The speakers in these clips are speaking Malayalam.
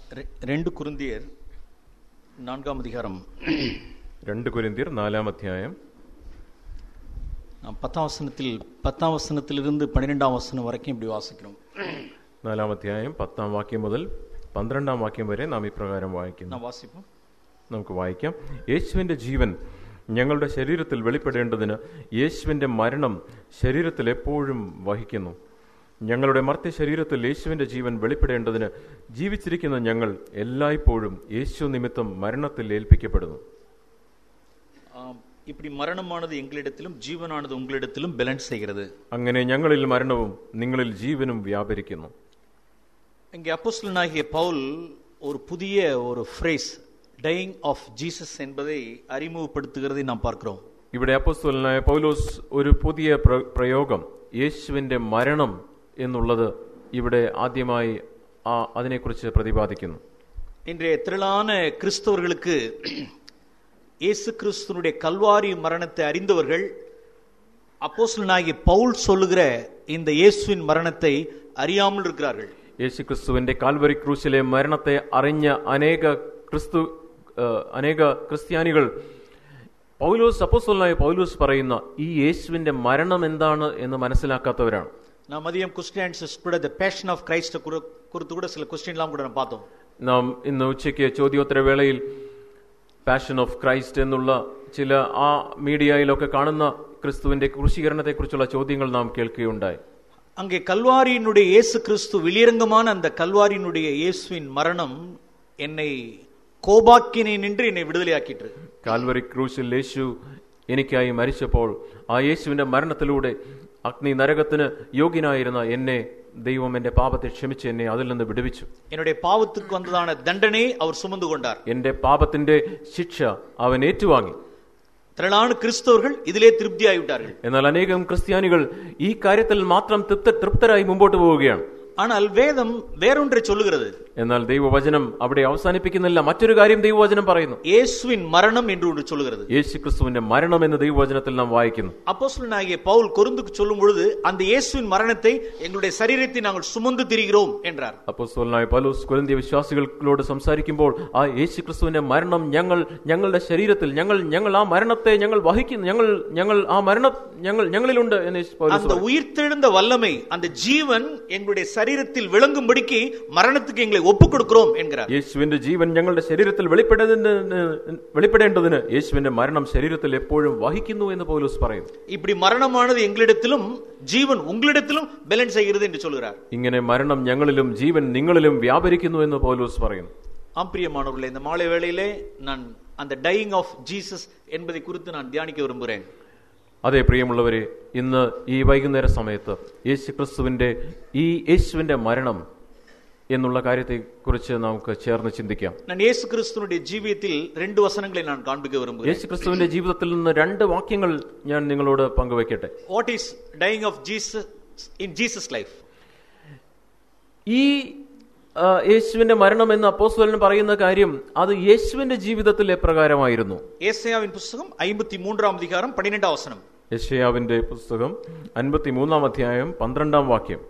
ரெ- ரெண்டு குருந்தியர் நான்காம் அதிகாரம் രണ്ട് കുരിന്തിയർ നാലാം അധ്യായം நாம் பத்தாம் வசனத்தில் பத்தாம் வசனத்திலிருந்து பன்னிரெண்டாம் வசனம் வரைக்கும் இப்படி வாசிக்கிறோம் നാലാം അധ്യായം പത്താം വാക്യം മുതൽ പന്ത്രണ്ടാം വാക്യം വരെ നാം ഇപ്രകാരം വായിക്കുന്നു நான் വാசிப்போம் നമുക്ക് വായിക്കാം യേശുവിന്റെ ജീവൻ ഞങ്ങളുടെ ശരീരത്തിൽ വെളിപ്പെടേണ്ടതിന് യേശുവിന്റെ മരണം ശരീരത്തിൽ എപ്പോഴും വഹിക്കുന്നു ഞങ്ങളുടെ മർത്യ ശരീരത്തിൽ യേശുവിന്റെ ജീവൻ വെളിപ്പെടേണ്ടതിന് ജീവിച്ചിരിക്കുന്ന ഞങ്ങൾ എല്ലായ്പ്പോഴും യേശു നിമിത്തം മരണത്തിൽ ഏൽപ്പിക്കപ്പെടുന്നു ஆம், இப்படி மரணமானது எங்களிடத்திலும் ஜீவனானது உங்களிடத்திலும் பேலன்ஸ் செய்கிறது അങ്ങനെ ഞങ്ങളിൽ മരണവും നിങ്ങളിൽ ജീവനും വ്യാപരിക്കുന്നു இங்கே அப்போஸ்தலனாகிய பவுல் ஒரு புதிய ஒரு ஃப்ரேஸ் டையிங் ஆஃப் ஜீசஸ் என்பதை அறிமுகப்படுத்துகிறதை நாம் பார்க்கிறோம் ഇവിടെ അപ്പോസ്തലനായ പൗലോസ് ഒരു പുതിയ പ്ര- പ്രയോഗം യേശുവിന്റെ മരണം എന്നുള്ളത് ഇവിടെ ആദ്യമായി ആ അതിനെക്കുറിച്ച് പ്രതിപാദിക്കുന്നു இன்றைய திரளான கிறிஸ்தவர்களுக்கு இயேசு கிறிஸ்துனுடைய கல்வாரி மரணத்தை அறிந்தவர்கள் அப்போஸ்தலனாகிய பவுல் சொல்லுகிற இந்த இயேசுவின் மரணத்தை அறியாமல் இருக்கிறார்கள் യേശു ക്രിസ്തുവിന്റെ കാൽവരി ക്രൂശിലെ മരണത്തെ അറിഞ്ഞ അനേക ക്രിസ്തു ആ, അനേക ക്രിസ്ത്യാനികൾ പൗലോസ് അപ്പോസ്തലനായ പൗലോസ് പറയുന്ന ഈ യേശുവിന്റെ മരണം എന്താണ് എന്ന് മനസ്സിലാക്കാത്തവരാണ് நான் மதியம் கொஸ்டின்ஸ் கூட த பேஷன் ஆஃப் கிரைஸ்ட் குறித்து கூட சில கொஸ்டின்லாம் கூட நான் பார்த்தோம் നാം ഇന്ന് ഉച്ചയ്ക്ക് ചോദ്യോത്തര വേളയിൽ പാഷൻ ഓഫ് ക്രൈസ്റ്റ് എന്നുള്ള ചില ആ മീഡിയയിലൊക്കെ കാണുന്ന ക്രിസ്തുവിന്റെ ക്രൂശീകരണത്തെക്കുറിച്ചുള്ള ചോദ്യങ്ങൾ നാം കേൾക്കുകയുണ്ടായി அங்கே கல்வாரியினுடைய இயேசு கிறிஸ்து வெளியரங்கமான அந்த கல்வாரியினுடைய இயேசுவின் மரணம் என்னை கோபாக்கினை நின்று என்னை விடுதலையாக்கிற்று കാൽവറി ക്രൂശിൽ യേശു എനിക്കായി മരിച്ചപ്പോൾ ആ യേശുവിന്റെ മരണത്തിലൂടെ അഗ്നി നരകത്തിന് യോഗ്യനായിരുന്ന എന്നെ ദൈവം എന്റെ പാപത്തെ ക്ഷമിച്ച് എന്നെ അതിൽ നിന്ന് വിടുവിച്ചു என்னுடைய பாவத்துக்கு வந்ததான தண்டனை அவர் சுமந்து கொண்டார் എന്റെ പാപത്തിന്റെ ശിക്ഷ അവൻ ഏറ്റുവാങ്ങി திரளான கிறிஸ்தவர்கள் இதிலே திருப்தி ஆகிவிட்டார்கள் എന്നാൽ അനേകം ക്രിസ്ത്യാനികൾ ഈ കാര്യത്തിൽ മാത്രം തൃപ്ത തൃപ്തരായി മുമ്പോട്ട് പോവുകയാണ് ஆனால் வேதம் வேறொன்றை சொல்லுகிறது എന്നാൽ ദൈവവചനം അവിടെ അവസാനിപ്പിക്കുന്നില്ല മറ്റൊരു കാര്യം ദൈവവചനം പറയുന്നു இயேசுவின் மரணம் என்று ஒன்று சொல்லுகிறது യേശു ക്രിസ്തുവിന്റെ മരണം എന്ന് ദൈവവചനത്തിൽ നാം വായിക്കുന്നു அப்போஸ்தலனாகிய பவுல் கொருந்துக்கு சொல்லும் பொழுது அந்த இயேசுவின் மரணத்தை எங்களுடைய சரீரத்தை நாங்கள் சுமந்து திரிகிறோம் என்றார் അപ്പോസ്തലനായ പൗലോസ് കൊരിന്തിയ വിശ്വാസികളോട് സംസാരിക്കുമ്പോൾ ആ യേശു ക്രിസ്തുവിന്റെ മരണം ഞങ്ങൾ ഞങ്ങളുടെ ശരീരത്തിൽ ഞങ്ങൾ ഞങ്ങൾ ആ മരണത്തെ ഞങ്ങൾ വഹിക്കുന്നു ഞങ്ങൾ ഞങ്ങൾ ആ മരണം ഞങ്ങൾ ഞങ്ങളിലുണ്ട് എന്ന് യേശു പൗലോസ് அந்த உயிர்த்தெழுந்த வல்லமை அந்த ஜீவன் எங்களுடைய சரீரத்தில் விளங்கும்படிக்கு மரணத்துக்கு எங்களை ஒப்புக் கொடுக்கிறோம் என்கிறார் യേശുവിന്റെ ജീവൻ ഞങ്ങളുടെ ശരീരത്തിൽ വെളിപ്പെടേണ്ടതിന് വെളിപ്പെടേണ്ടതിന് യേശുവിന്റെ മരണം ശരീരത്തിൽ എപ്പോഴും വഹിക്കുന്നു എന്ന് പൗലോസ് പറയുന്നു இப்படி மரணமானது எங்களிடத்திலும் ஜீவன் உங்களிடத்திலும் பேலன்ஸ் செய்கிறது என்று சொல்கிறார் ഇങ്ങനെ മരണം ഞങ്ങളിലും ജീവൻ നിങ്ങളിലും വ്യാപരിക്കുന്നു എന്ന് പൗലോസ് പറയുന്നു ஆம்பிரியமானவர்களே இந்த மாலை வேளையிலே நான் அந்த டையிங் ஆஃப் ஜீசஸ் என்பதை குறித்து நான் தியானிக்க விரும்புகிறேன் അതെ പ്രിയമുള്ളവരെ ഇന്ന് ഈ വൈകുന്നേര സമയത്ത് യേശു ക്രിസ്തുവിന്റെ ഈ യേശുവിന്റെ മരണം എന്നുള്ള കാര്യത്തെക്കുറിച്ച് നമുക്ക് ചേർന്ന് ചിന്തിക്കാം நான் இயேசு கிறிஸ்துனுடைய ஜீவியத்தில் ரெண்டு வசனங்களை நான் காண்பிக்க விரும்புகிறேன் യേശു ക്രിസ്തുവിന്റെ ജീവിതത്തിൽ നിന്ന് രണ്ട് വാക്യങ്ങൾ ഞാൻ നിങ്ങളോട് പങ്കുവയ്ക്കട്ടെ what is dying of Jesus in Jesus life ഈ ആ, യേശുവിന്റെ മരണം എന്ന് അപ്പോസ്തലൻ പറയുന്ന കാര്യം അത് യേശുവിന്റെ ജീവിതത്തിൽ എപ്രകാരമായിരുന്നു ஏசாயாவின் புஸ்தகம் ஐம்பத்தி மூன்றாம் அதிகாரம் பன்னிரெண்டாம் வசனம் യശയാവിന്റെ പുസ്തകം അൻപത്തി മൂന്നാം അധ്യായം പന്ത്രണ്ടാം വാക്യം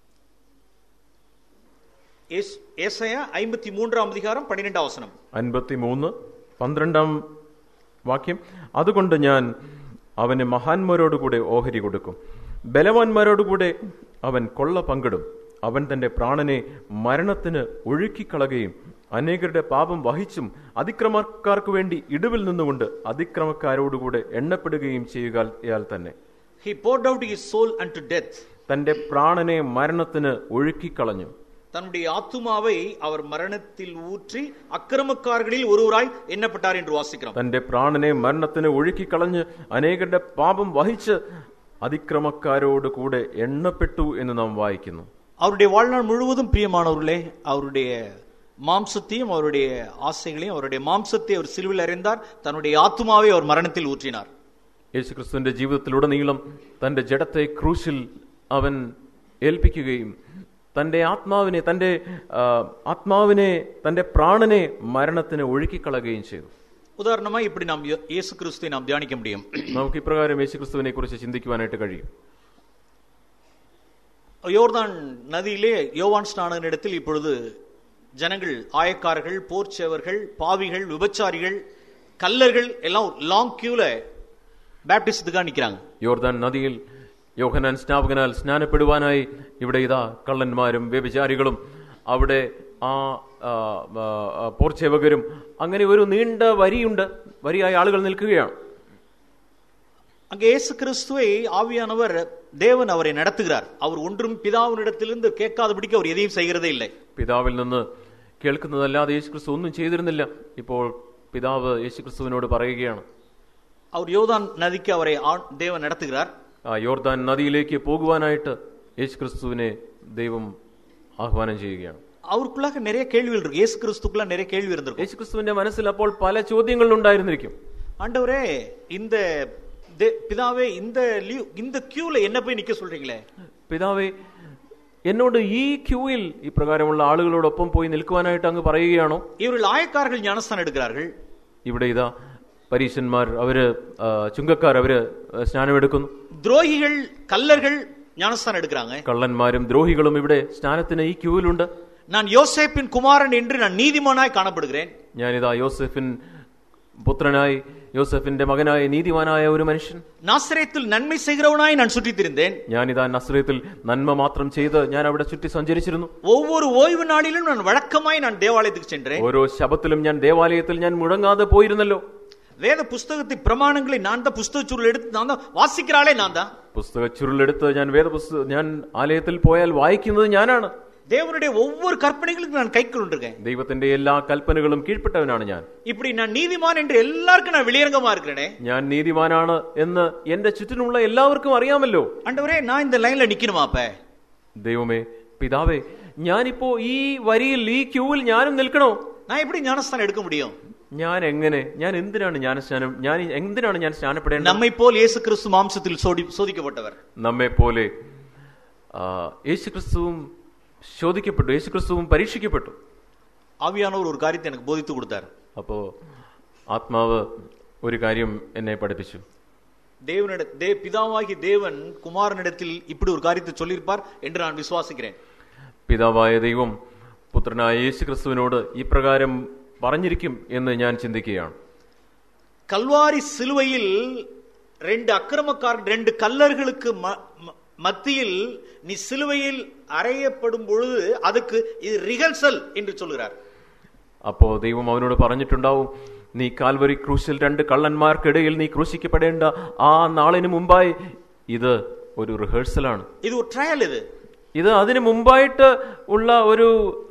ஏஸ்- ஏசாயா ஐம்பத்தி மூன்றாம் அதிகாரம் பன்னிரெண்டாம் வசனம் അൻപത്തി മൂന്ന് പന്ത്രണ്ടാം വാക്യം അതുകൊണ്ട് ഞാൻ അവന് മഹാന്മാരോടുകൂടെ ഓഹരി കൊടുക്കും ബലവാന്മാരോടുകൂടെ അവൻ കൊള്ള പങ്കിടും അവൻ തന്റെ പ്രാണനെ മരണത്തിന് ഒഴുക്കിക്കളകയും അനേകരുടെ പാപം വഹിച്ചും അതിക്രമക്കാർക്ക് വേണ്ടി ഇടിവിൽ നിന്നുകൊണ്ട് അതിക്രമക്കാരോടുകൂടെ എണ്ണപ്പെടുകയും ചെയ്യുകയാൽ തന്നെ he poured out his soul unto death തന്റെ പ്രാണനെ മരണത്തിന് ഒഴുക്കിക്കളഞ്ഞു தன்னுடைய ஆத்துமாவை அவர் மரணத்தில் ஊற்றி அக்கிரமக்காரர்களில் ஒருவராய் எண்ணப்பட்டார் என்று வாசிக்கிறோம் തന്റെ പ്രാണനെ മരണത്തിന് ഒഴുക്കിക്കളഞ്ഞ് അനേകരുടെ പാപം വഹിച്ച് അതിക്രമക്കാരോട് കൂടെ എണ്ണപ്പെട്ടു എന്ന് നാം വായിക്കുന്നു அவருடைய வாழ்நாள் முழுவதும் பிரியமானவர்களே அவருடைய மாம்சத்தையும் அவருடைய ஆசைகளையும் அவருடைய மாம்சத்தை அவர் சிலுவில் அறிந்தார் தன்னுடைய ஆத்துமாவை அவர் மரணத்தில் ஊற்றினார் യേശുക്രിസ്തുവിന്റെ ജീവിതത്തിലുടനീളം തന്റെ ജഡത്തെ ക്രൂശിൽ അവൻ ഏൽപ്പിക്കുകയും തന്റെ ആത്മാവിനെ തന്റെ ആ, ആത്മാവിനെ തന്റെ പ്രാണനെ മരണത്തിന് ഒഴുക്കിക്കളയുകയും ചെയ്തു உதாரணமா இப்படி நாம் இயே- இயேசு கிறிஸ்துவை நாம் தியானிக்க முடியும் നമുക്ക് ഇപ്രകാരം യേശുക്രിസ്തുവിനെ കുറിച്ച് ചിന്തിക്കുവാനായിട്ട് കഴിയും யோர்தான் நதியிலே யோவான் ஸ்நானகன் இடத்தில் இப்பொழுது ஜனங்கள் ஆயக்காரர்கள் போர்ச்சேவர்கள் பாவிகள் விபச்சாரிகள் கல்லர்கள் எல்லாம் லாங் கியூல பேப்டிசத்துக்காக நிக்கிறாங்க യോർദാൻ നദിയിൽ യോഹനാൻ സ്നാപകനാൽ സ്നാനപ്പെടുവാനായി ഇവിടെ ഇതാ കള്ളന്മാരും വ്യഭിചാരികളും അവിടെ ആ ആ, ആ, ആ, പോർച്ചേവകരും അങ്ങനെ ഒരു നീണ്ട വരിയുണ്ട് വരിയായ ആളുകൾ നിൽക്കുകയാണ് அங்கே இயேசு கிறிஸ்துவை ஆவியானவர் தேவன் அவரை நடத்துகிறார் அவர் ஒன்றும் பிதாவினிடத்திலிருந்து கேட்காதபடிக்கு அவர் எதையும் செய்கிறதே இல்லை പിതാവിൽ നിന്ന് കേൾക്കുന്നതല്ലാതെ യേശുക്രിസ്തു ഒന്നും ചെയ്തിരുന്നില്ല ഇപ്പോൾ പിതാവ് യേശുക്രിസ്തുവിനോട് പറയുകയാണ് அவர் யோதான் நதிக்கு அவரை ஆ- தேவன் நடத்துகிறார் ആ യോർദാൻ നദിയിലേക്ക് പോകുവാനായിട്ട് യേശുക്രിസ്തുവിനെ ദൈവം ആഹ്വാനം ചെയ്യുകയാണ് அவருக்குள்ளாக நிறைய கேள்விகள் இருக்கு இயேசு கிறிஸ்துக்குள்ள நிறைய கேள்வி இருந்திருக்கும் യേശുക്രിസ്തുവിന്റെ മനസ്സിൽ അപ്പോൾ പല ചോദ്യങ്ങൾ ഉണ്ടായിരുന്നിരിക്കും ஆண்டவரே இந்த தே- பிதாவே இந்த லீவ் இந்த கியூல என்ன போய் நிக்க சொல்றீங்களே പിതാവേ എന്നോട് ഈ ക്യൂവിൽ ഇപ്രകാരമുള്ള ആളുകളോടൊപ്പം പോയി നിൽക്കുവാനായിട്ട് അങ്ങ് പറയുകയാണോ இவர்கள் ஆயக்காரர்கள் ஞானஸ்தானம் எடுக்கிறார்கள் ഇവിടെ ഇതാ പരീശന്മാർ അവര് ആ, ചുങ്കക്കാർ അവര് സ്നാനമെടുക്കുന്നു துரோகிகள் கல்லர்கள் ஞானஸ்தானம் எடுக்கிறாங்க കള്ളന്മാരും ദ്രോഹികളും ഇവിടെ സ്നാനത്തിന് ഈ ക്യൂവിലുണ്ട് நான் யோசேப்பின் குமாரன் என்று நான் நீதிமானாய் காணப்படுகிறேன் ഞാനിതാ യോസെഫിൻ പുത്രനായി യോസെഫിന്റെ മകനായ നീതിമാനായ ഒരു മനുഷ്യൻ நாசரேத்தில் நன்மை செய்கிறவனாய் நான் சுற்றித் திரிந்தேன் ഞാനിതാ നസ്രയത്തിൽ നന്മ മാത്രം ചെയ്ത് ഞാൻ അവിടെ ചുറ്റി സഞ്ചരിച്ചിരുന്നു ஒவ்வொரு ஓய்வு நாளிலும் நான் வழக்கமாய் நான் தேவாலயத்துக்கு சென்றேன் ഓരോ ശബത്തിലും ഞാൻ ദേവാലയത്തിൽ ഞാൻ മുടങ്ങാതെ പോയിരുന്നല്ലോ வேத புஸ்தகத்தை பிரமாணங்களை நான் தான் புஸ்தக சுருள் எடுத்து நான் தான் வாசிக்கிறாளே நான் தான் പുസ്തക ചുരുളെടുത്ത് ഞാൻ വേദപുസ്തക ഞാൻ ആലയത്തിൽ പോയാൽ വായിക്കുന്നത് ഞാനാണ് தேவனுடைய ஒவ்வொரு கற்பனைகளுக்கும் நான் கை கொண்டிருக்கேன் ദൈവത്തിന്റെ എല്ലാ കൽപ്പനകളും കീഴ്പ്പെട്ടവനാണ് ഞാൻ இப்படி நான் நீதிமான் என்று எல்லாருக்கும் நான் வெளியரங்கமா இருக்கிறேனே ഞാൻ നീതിമാനാണ് എന്ന് എന്റെ ചുറ്റിനുമുള്ള എല്ലാവർക്കും അറിയാമല്ലോ ஆண்டவரே நான் இந்த லைன்ல நிக்கணுமா அப்ப ദൈവമേ പിതാവേ ഞാനിപ്പോ ഈ വരിയിൽ ഈ ക്യൂവിൽ ഞാനും നിൽക്കണോ நான் எப்படி ஞானஸ்தானம் எடுக்க முடியும் ഞാൻ എങ്ങനെ ഞാൻ എന്തിനാണ് ഞാൻ സ്നാനം ഞാൻ എന്തിനാണ് ഞാൻ സ്നാനപ്പെടേണ്ടത് நம்மை போல் இயேசு கிறிஸ்து மாம்சத்தில் சோடி சோதிக்கப்பட்டவர் നമ്മെ പോലെ ആ, യേശുക്രിസ്തുവും ശോധിക്കപ്പെട്ടു യേശുക്രിസ്തുവും പരീക്ഷിക്കപ്പെട്ടു ஆவியானவர் ஒரு காரியத்தை எனக்கு போதித்து கொடுத்தார் അപ്പോ ആത്മാവ് ഒരു കാര്യം എന്നെ പഠിപ്പിച്ചു தேவனிட தே பிதாவாகி தேவன் குமாரனிடத்தில் இப்படி ஒரு காரியத்தை சொல்லியிருப்பார் என்று நான் விசுவாசிக்கிறேன் പിതാവായ ദൈവം പുത്രനായ യേശുക്രിസ്തുവിനോട് ഇപ്രകാരം പറഞ്ഞിരിക്കും എന്ന് ഞാൻ ചിന്തിക്കുകയാണ് கல்வாரி சிலுவையில் ரெண்டு அக்கிரமக்காரர் ரெண்டு கல்லர்களுக்கு ம- ம- மத்தியில் நீ சிலுவையில் அறையப்படும் பொழுது அதுக்கு இது ரிஹர்சல் என்று சொல்கிறார் അപ്പോ ദൈവം അവനോട് പറഞ്ഞിട്ടുണ്ടാവും നീ കാൽവരി ക്രൂശിൽ രണ്ട് കള്ളന്മാർക്കിടയിൽ നീ ക്രൂശിക്കപ്പെടേണ്ട ആ നാളിന് മുമ്പായി ഇത് ഒരു റിഹേഴ്സലാണ് இது ஒரு ட்ரையல் இது ഇത് അതിന് മുമ്പായിട്ട് ഉള്ള ഒരു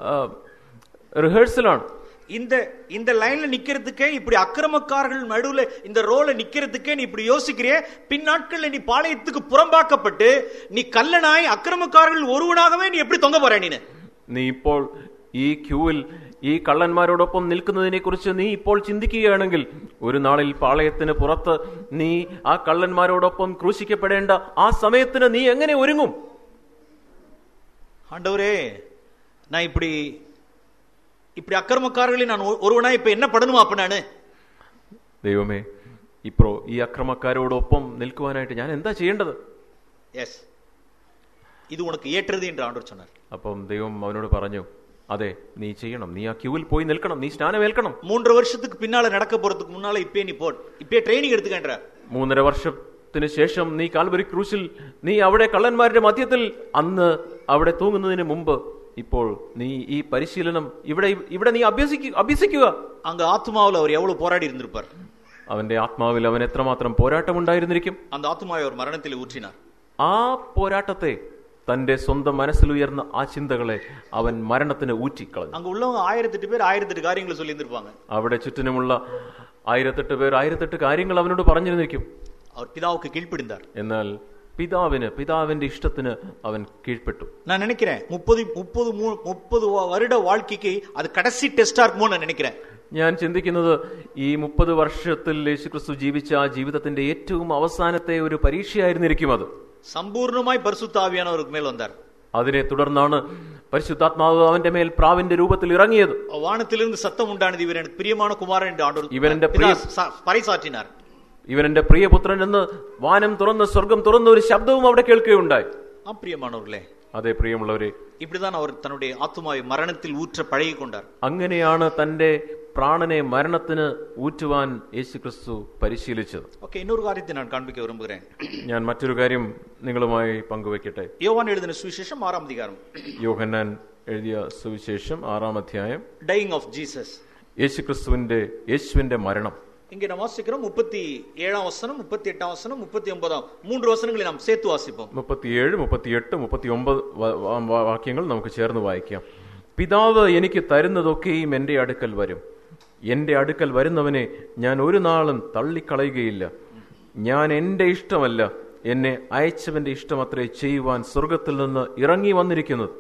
റിഹേഴ്സലാണ് இந்த இந்த லைன்ல நிக்கிறதுக்கே இப்படி அக்கிரமக்காரர்கள் நடுவுல இந்த ரோல நிக்கிறதுக்கே நீ இப்படி யோசிக்கிறியே பின்னாட்கள்ல நீ பாளையத்துக்கு புறம்பாக்கப்பட்டு நீ கல்லனாய் அக்கிரமக்காரர்கள் ஒருவனாகவே நீ எப்படி தொங்க போற நீனு നീ ഇപ്പോൾ ഈ ക്യൂവിൽ ഈ കള്ളന്മാരോടൊപ്പം നിൽക്കുന്നതിനെ കുറിച്ച് നീ ഇപ്പോൾ ചിന്തിക്കുകയാണെങ്കിൽ ഒരു നാളിൽ പാളയത്തിന് പുറത്ത് നീ ആ കള്ളന്മാരോടൊപ്പം ക്രൂശിക്കപ്പെടേണ്ട ആ സമയത്തിന് നീ എങ്ങനെ ഒരുങ്ങും ஆண்டவரே நான் இப்படி இப்படி அக்கிரமக்காரர்களை நான் ஒரு- ஒருவனா இப்ப என்ன படணுமா அப்ப நானு ദൈവമേ ഇപ്പോ ഈ അക്രമക്കാരോടൊപ്പം നിൽക്കുവാനായിട്ട് ഞാൻ എന്താ ചെയ്യേണ്ടത് எஸ் இது உனக்கு ஏற்றது என்று ஆண்டவர் சொன்னார் അപ്പം ദൈവം അവനോട് പറഞ്ഞു അതെ നീ ചെയ്യണം നീ ആ ക്യൂവിൽ പോയി നിൽക്കണം നീ സ്നാനമേൽക്കണം மூன்று வருஷத்துக்கு பின்னால நடக்க போறதுக்கு முன்னால இப்பயே நீ போ இப்பயே ட்ரைனிங் எடுத்துக்கன்ற മൂന്നര വർഷത്തിന് ശേഷം നീ കാൽവരി ക്രൂശിൽ നീ അവിടെ കള്ളന്മാരുടെ മധ്യത്തിൽ അന്ന് അവിടെ തൂങ്ങുന്നതിന് മുമ്പ് ഇപ്പോൾ നീ ഈ പരിശീലനം ഇവിടെ ഇവിടെ നീ അഭ്യസിക്കുക അഭ്യസിക്കുക அங்க ஆத்மாவில் அவர் எவ்வளவு போராடி இருந்திருப்பார் അവന്റെ ആത്മാവിൽ അവൻ എത്രമാത്രം പോരാട്ടമുണ്ടായിരുന്നിരിക്കും அந்த ஆத்மாவை அவர் மரணத்தில் ஊற்றினார் ആ പോരാട്ടത്തെ തന്റെ സ്വന്തം മനസ്സിലുയർന്ന ആ ചിന്തകളെ അവൻ മരണത്തിന് ഊറ്റിക്കളഞ്ഞു அங்க உள்ளவங்க ஆயிரத்தெட்டு பேர் ஆயிரத்தெட்டு காரியங்களை சொல்லி இருந்திருப்பாங்க അവിടെ ചുറ്റിനുമുള്ള ആയിരത്തെട്ട് പേർ ആയിരത്തെട്ട് കാര്യങ്ങൾ അവനോട് പറഞ്ഞിരുന്നിരിക്കും அவர் பிதாவுக்கு கீழ்ப்படிந்தார் എന്നാൽ പിതാവിന് പിതാവിന്റെ ഇഷ്ടത്തിന് അവൻ കീഴ്പ്പെട്ടു நான் நினைக்கிறேன் முப்பது முப்பது மூ- முப்பது வ- வருட வாழ்க்கைக்கு அது கடைசி டெஸ்டா இருக்குமோ நான் நினைக்கிறேன் ഞാൻ ചിന്തിക്കുന്നത് ഈ മുപ്പത് വർഷത്തിൽ യേശുക്രിസ്തു ജീവിച്ച ആ ജീവിതത്തിന്റെ ഏറ്റവും അവസാനത്തെ ഒരു പരീക്ഷയായിരുന്നിരിക്കും അത് சம்பூர்ணமாய் பரிசுத்த ஆவியானவருக்கு மேல் வந்தார் അതിനെ തുടർന്നാണ് പരിശുദ്ധാത്മാവ് അവന്റെ മേൽ പ്രാവിന്റെ രൂപത്തിൽ ഇറങ്ങിയത് வானத்திலிருந்து சத்தம் உண்டானது இவர் எனக்கு பிரியமான குமாரன் என்று ஆண்டவர் இவன் என்ற பிதா பிரிய- ச- பறைசாற்றினார் ഇവൻ എന്റെ പ്രിയപുത്രൻ എന്ന് വാനം തുറന്ന് സ്വർഗം തുറന്ന ഒരു ശബ്ദവും അവിടെ കേൾക്കുകയുണ്ടായി ஆ பிரியமானவர்களே അതേ പ്രിയമുള്ളവരെ இப்படிதான் அவர் தன்னுடைய ஆத்துமாவை மரணத்தில் ஊற்ற பழகி கொண்டார் അങ്ങനെയാണ് തന്റെ പ്രാണനെ മരണത്തിന് ഊറ്റുവാൻ യേശുക്രിസ്തു പരിശീലിച്ചത് ஓகே இன்னொரு காரியத்தை நான் காண்பிக்க விரும்புகிறேன் ഞാൻ മറ്റൊരു കാര്യം നിങ്ങളുമായി പങ്കുവയ്ക്കട്ടെ யோவான் எழுதின சுவிசேஷம் ஆறாம் அதிகாரம் യോഹന്നാൻ എഴുതിയ സുവിശേഷം ആറാം അധ്യായം டையிங் ஆஃப் ஜீசஸ் യേശുക്രിസ്തുവിന്റെ യേശുവിന്റെ മരണം இங்கே நாம் வாசிக்கிறோம் முப்பத்தி ஏழாம் வசனம் முப்பத்தி எட்டாம் வசனம் முப்பத்தி ஒன்பதாம் மூன்று வசனங்களை நாம் சேர்த்து வாசிப்போம் മുപ്പത്തിയേഴ് മുപ്പത്തിയെട്ട് മുപ്പത്തി ഒമ്പത് വാക്യങ്ങൾ നമുക്ക് ചേർന്ന് വായിക്കാം പിതാവ് എനിക്ക് തരുന്നതൊക്കെയും എൻ്റെ അടുക്കൽ വരും എൻ്റെ അടുക്കൽ വരുന്നവനെ ഞാൻ ഒരു നാളും തള്ളിക്കളയുകയില്ല ഞാൻ എൻ്റെ ഇഷ്ടമല്ല എന്നെ അയച്ചവന്റെ ഇഷ്ടമത്രേ ചെയ്യുവാൻ സ്വർഗത്തിൽ നിന്ന് ഇറങ്ങി വന്നിരിക്കുന്നത്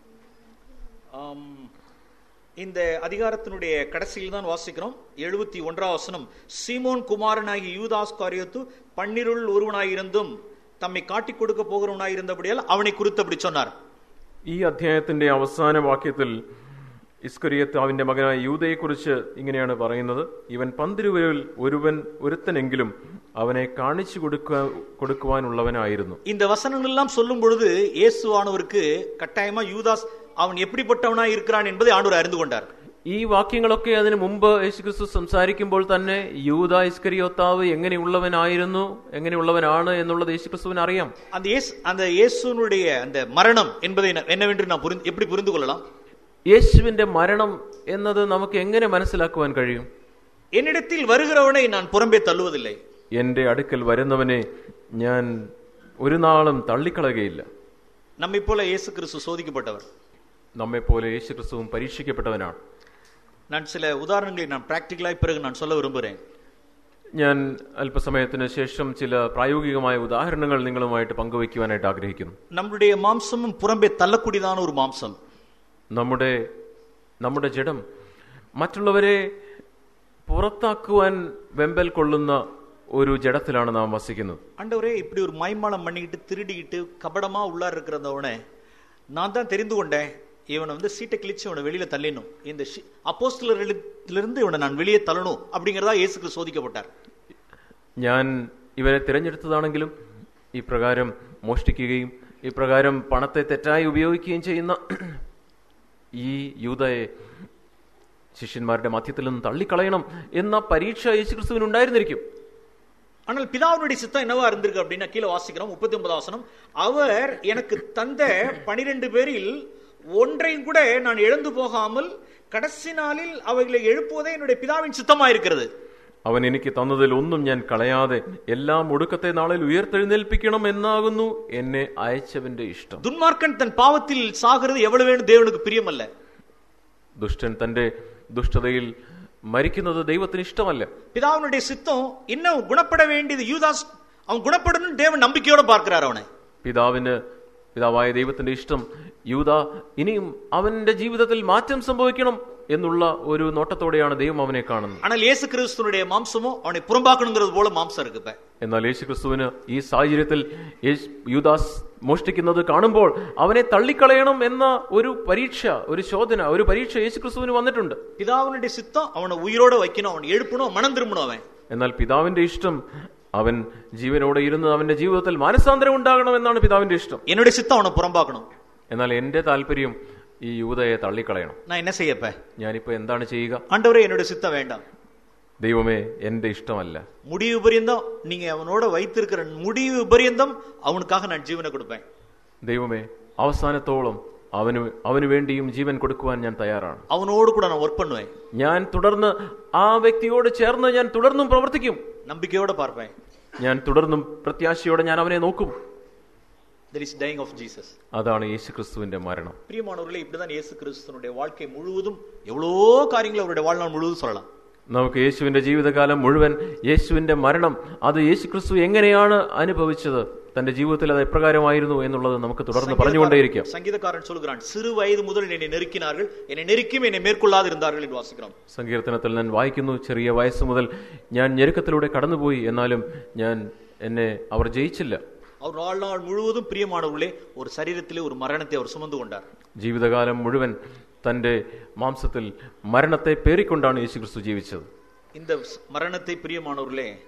ஆம், இந்த அதிகாரத்தினுடைய கடைசியில் தான் வாசிக்கிறோம் எழுபத்தி ஒன்றாம் வசனம் சீமோன் குமாரனாகி யூதாஸ் காரியத்து பன்னிருள் ஒருவனாயிருந்தும் தம்மை காட்டிக் கொடுக்க போகிறவனாயிருந்தபடியால் அவனை குறித்து அப்படி சொன்னார் ഈ അധ്യായത്തിന്റെ അവസാന വാക്യത്തിൽ ഇസ്കറിയത്താവിന്റെ മകനായ യൂതയെക്കുറിച്ച് ഇങ്ങനെയാണ് പറയുന്നത് ഇവൻ പന്തിരുവരിൽ ഒരുവൻ ഒരുത്തനെങ്കിലും അവനെ കാണിച്ചു കൊടുക്കുക കൊടുക്കുവാനുള്ളവനായിരുന്നു இந்த வசனங்கள் எல்லாம் சொல்லும் பொழுது இயேசுவானவருக்கு கட்டாயமா யூதாஸ் அவன் எப்படிப்பட்டவனாய் இருக்கிறான் என்பதை ஆண்டவர் அறிந்து கொண்டார் ഈ വാക്യങ്ങളൊക്കെ അതിനു മുമ്പ് യേശുക്രിസ്തു സംസാരിക്കുമ്പോൾ തന്നെ യൂത ഇസ്കരിയോത്താവ് എങ്ങനെയുള്ളവനായിരുന്നു എങ്ങനെയുള്ളവനാണ് എന്നുള്ളത് യേശുക്രിസ്തുവിന് അറിയാം அந்த இயேசு அந்த இயேசுனுடைய அந்த மரணம் என்பதை ந- என்னவென்று நாம் புரிந்து எப்படி புரிந்து கொள்ளலாம் യേശുവിന്റെ മരണം എന്നത് നമുക്ക് എങ്ങനെ മനസ്സിലാക്കുവാൻ കഴിയും என்னிடத்தில் வருகிறவனை நான் புறம்பே தள்ளுவதில்லை എന്റെ അടുക്കൽ വരുന്നവനെ ഞാൻ ഒരു നാളും തള്ളിക്കളയുകയില്ല நம்மை போல இயேசு கிறிஸ்து சோதிக்கப்பட்டவர் നമ്മെപ്പോലെ യേശുക്രിസ്തുവും പരീക്ഷിക്കപ്പെട്ടവനാണ് நான் சில உதாரணங்களை நான் பிராக்டிக்கலாய் பிறகு நான் சொல்ல விரும்புகிறேன் ഞാൻ അല്പസമയത്തിന് ശേഷം ചില പ്രായോഗികമായ ഉദാഹരണങ്ങൾ നിങ്ങളുമായിട്ട് പങ്കുവയ്ക്കുവാനായിട്ട് ആഗ്രഹിക്കുന്നു நம்முடைய மாம்சமும் புறம்பே தள்ளக்கூடியதான ஒரு மாம்சம் നമ്മുടെ നമ്മുടെ ജഡം മറ്റുള്ളവരെ പുറത്താക്കുവാൻ വെമ്പൽ കൊള്ളുന്ന ഒരു ജഡത്തിലാണ് നാം വസിക്കുന്നത് ஆண்டவரே இப்படி ஒரு மைமாலம் பண்ணிக்கிட்டு திருடிக்கிட்டு கபடமா உள்ளார இருக்கிறதவனை நான் தான் தெரிந்து கொண்டேன் இவனை வந்து சீட்டை கிழிச்சு இவனை வெளியில தள்ளிடணும் இந்த அப்போஸ்தலர்களிலிருந்து இவனை நான் வெளியே தள்ளணும் அப்படிங்கறதா இயேசுக்கு சோதிக்கப்பட்டார் ഞാൻ ഇവരെ തിരഞ്ഞെടുത്തതാണെങ്കിലും ഇപ്രകാരം മോഷ്ടിക്കുകയും ഇപ്രകാരം പണത്തെ തെറ്റായി ഉപയോഗിക്കുകയും ചെയ്യുന്ന ഈ യൂതയെ ശിഷ്യന്മാരുടെ മധ്യത്തിൽ നിന്ന് തള്ളിക്കളയണം എന്ന പരീക്ഷ യേശുക്രിസ്തുവിന് ഉണ്ടായിരുന്നിരിക്കും ஆனால் பிதாவுடைய சித்தம் என்னவா இருந்திருக்கு அப்படின்னா கீழே வாசிக்கிறோம் முப்பத்தி ஒன்பதாம் வசனம் அவர் எனக்கு தந்த பனிரெண்டு பேரில் ஒன்றையும் கூட நான் இழந்து போகாமல் கடைசி நாளில் அவைகளை எழுப்புவதே என்னுடைய பிதாவின் சித்தமா இருக்கிறது അവൻ എനിക്ക് തന്നതിൽ ഒന്നും ഞാൻ കളയാതെ എല്ലാം ഒടുക്കത്തെ നാളിൽ ഉയർത്തെഴുന്നേൽപ്പിക്കണം എന്നാകുന്നു എന്നെ അയച്ചവന്റെ ഇഷ്ടം துன்மார்க்கன் தன் பாவத்தில் சாகிறது எவ்வளவு வேணும் தேவனுக்கு பிரியமல்ல ദുഷ്ടൻ തന്റെ ദുഷ്ടതയിൽ മരിക്കുന്നത് ദൈവത്തിന് ഇഷ്ടമല്ല பிதாவினுடைய சித்தம் இன்னும் குணப்பட வேண்டியது யூதாஸ் அவன் குணப்படணும் தேவன் நம்பிக்கையோட பார்க்கிறார் அவனை പിതാവിന് പിതാവായ ദൈവത്തിന്റെ ഇഷ്ടം യൂത ഇനിയും അവന്റെ ജീവിതത്തിൽ മാറ്റം സംഭവിക്കണം എന്നുള്ള ഒരു നോട്ടത്തോടെയാണ് ദൈവം അവനെ കാണുന്നത് ஆனால் இயேசு கிறிஸ்துனுடைய மாம்சமோ அவனை புறம்பாக்கணுங்கிறது போல மாம்சம் இருக்கு இப்ப എന്നാൽ യേശുക്രിസ്തുവിന് ഈ സാഹചര്യത്തിൽ യേശ്- യൂദാസ് മോഷ്ടിക്കുന്നത് കാണുമ്പോൾ അവനെ തള്ളിക്കളയണം എന്ന ഒരു പരീക്ഷ ഒരു ശോധന ഒരു പരീക്ഷ യേശുക്രിസ്തുവിന് വന്നിട്ടുണ്ട് பிதாவினுடைய சித்தம் அவனை உயிரோட வைக்கணும் அவன் எழுப்பணும் மனம் திரும்பணும் அவன் എന്നാൽ പിതാവിന്റെ ഇഷ്ടം അവൻ ജീവനോടെ ഇരുന്ന് അവന്റെ ജീവിതത്തിൽ മാനസാന്തരം ഉണ്ടാകണം എന്നാണ് പിതാവിന്റെ ഇഷ്ടം என்னுடைய சித்தம் அவனை புறம்பாக்கணும் എന്നാൽ എന്റെ താല്പര്യം ഈ യൂതയെ തള്ളിക്കളയണം நான் என்ன செய்யப்ப ഞാനിപ്പോ എന്താണ് ചെയ്യുക ஆண்டவரே என்னுடைய சித்தம் வேண்டாம் ദൈവമേ എന്റെ ഇഷ്ടമല്ല முடிவு பரியந்தம் நீங்க அவனோட வைத்திருக்கிற முடிவு பரியந்தம் அவனுக்காக நான் ஜீவனை கொடுப்பேன் ദൈവമേ അവസാനത്തോളം അവന് അവന് വേണ്ടിയും ജീവൻ കൊടുക്കുവാൻ ഞാൻ തയ്യാറാണ് அவனோடு கூட நான் ஒர்க் பண்ணுவேன் ഞാൻ തുടർന്ന് ആ വ്യക്തിയോട് ചേർന്ന് ഞാൻ തുടർന്നും പ്രവർത്തിക്കും நம்பிக்கையோட பார்ப்பேன் ഞാൻ തുടർന്നും പ്രത്യാശയോടെ ഞാൻ അവനെ നോക്കും there is dying of Jesus അതാണ് യേശുക്രിസ്തുവിന്റെ മരണം பிரியமானவர்களே இப்படிதான் இயேசு கிறிஸ்துனுடைய வாழ்க்கை முழுவதும் எவ்வளோ காரியங்களை அவருடைய வாழ்நாள் முழுவதும் சொல்லலாம் നമുക്ക് യേശുവിന്റെ ജീവിതകാലം മുഴുവൻ യേശുവിന്റെ മരണം അത് യേശുക്രിസ്തു എങ്ങനെയാണ് അനുഭവിച്ചത് തന്റെ ജീവിതത്തിൽ അത് എപ്രകാരമായിരുന്നു എന്നുള്ളത് നമുക്ക് തുടർന്ന് പറഞ്ഞുകൊണ്ടേയിരിക്കാം சங்கீதக்காரன் சொல்கிறான் சிறு வயது முதல் என்னை நெருக்கினார்கள் என்னை நெருக்கியும் என்னை மேற்கொள்ளாது இருந்தார்கள் என்று வாசிக்கிறோம் സങ്കീർത്തനത്തിൽ ഞാൻ വായിക്കുന്നു ചെറിയ വയസ്സ് മുതൽ ഞാൻ ഞെരുക്കത്തിലൂടെ കടന്നുപോയി എന്നാലും ഞാൻ എന്നെ അവർ ജയിച്ചില്ല அவர் வாழ்நாள் முழுவதும் பிரியமானவர்களே ஒரு சரீரத்திலே ஒரு மரணத்தை அவர் சுமந்து கொண்டார் ജീവിതകാലം മുഴുവൻ തന്റെ മാംസത്തിൽ മരണത്തെ പേറിക്കൊണ്ടാണ് യേശുക്രിസ്തു ജീവിച്ചത് இந்த மரணத்தை பிரியமானவர்களே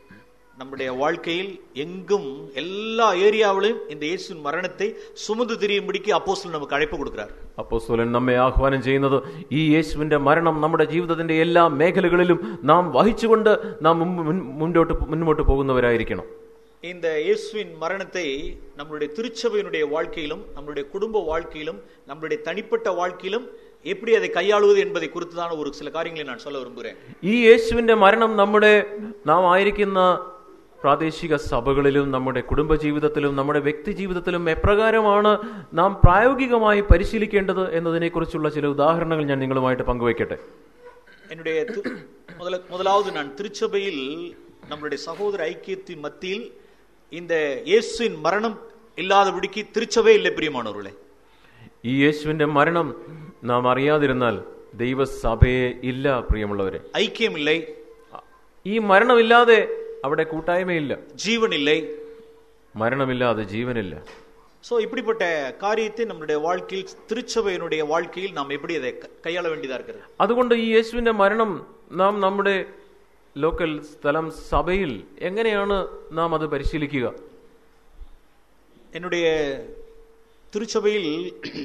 நம்முடைய வாழ்க்கையில் எங்கும் எல்லா ஏரியாவிலும் இந்த இயேசுவின் மரணத்தை சுமந்து திரியும்படிக்கு அப்போஸ்தலன் நமக்கு அழைப்பு கொடுக்கிறார் അപ്പോസ്തലൻ നമ്മെ ആഹ്വാനം ചെയ്യുന്നത് ഈ യേശുവിന്റെ മരണം നമ്മുടെ ജീവിതത്തിന്റെ എല്ലാ മേഖലകളിലും നാം വഹിച്ചുകൊണ്ട് നാം മുമ്പ് മുൻ- മുന്നോട്ട് മുന്നോട്ട് പോകുന്നവരായിരിക്കണം இந்த இயேசுவின் மரணத்தை நம்மளுடைய திருச்சபையினுடைய வாழ்க்கையிலும் நம்மளுடைய குடும்ப வாழ்க்கையிலும் நம்மளுடைய தனிப்பட்ட வாழ்க்கையிலும் எப்படி அதை கையாளுவது என்பதை குறித்துதான் ஒரு சில காரியங்களை நான் சொல்ல விரும்புகிறேன் ഈ യേശുവിന്റെ മരണം നമ്മുടെ നാം ആയിരിക്കുന്ന പ്രാദേശിക സഭകളിലും നമ്മുടെ കുടുംബജീവിതത്തിലും നമ്മുടെ വ്യക്തി ജീവിതത്തിലും എപ്രകാരമാണ് നാം പ്രായോഗികമായി പരിശീലിക്കേണ്ടത് എന്നതിനെക്കുറിച്ചുള്ള ചില ഉദാഹരണങ്ങൾ ഞാൻ നിങ്ങളുമായിട്ട് പങ്കുവയ്ക്കട്ടെ என்னுடைய தி- முதல முதலாவது நான் திருச்சபையில் நம்மளுடைய சகோதர ஐக்கியத்தின் மத்தியில் இந்த இயேசுவின் மரணம் இல்லாதபடிக்கு திருச்சபை இல்லை பிரியமானவர்களே ഈ യേശുവിന്റെ മരണം നാം അറിയാതിരുന്നാൽ ദൈവസഭയെ ഇല്ല പ്രിയമുള്ളവരെ ஐக்கியம் இல்லை ഈ മരണമില്ലാതെ അവിടെ കൂട്ടായ്മയില്ല ஜீவன் இல்லை മരണമില്ലാതെ ജീവനില്ല சோ இப்படிப்பட்ட காரியத்தை நம்மளுடைய வாழ்க்கையில் திருச்சபையினுடைய வாழ்க்கையில் நாம் எப்படி அதை க- கையாள வேண்டியதா இருக்கிறது അതുകൊണ്ട് ഈ യേശുവിന്റെ മരണം നാം നമ്മുടെ ലോക്കൽ സ്ഥലം സഭയിൽ എങ്ങനെയാണ് നാം അത് പരിശീലിക്കുക என்னுடைய திருச்சபையில்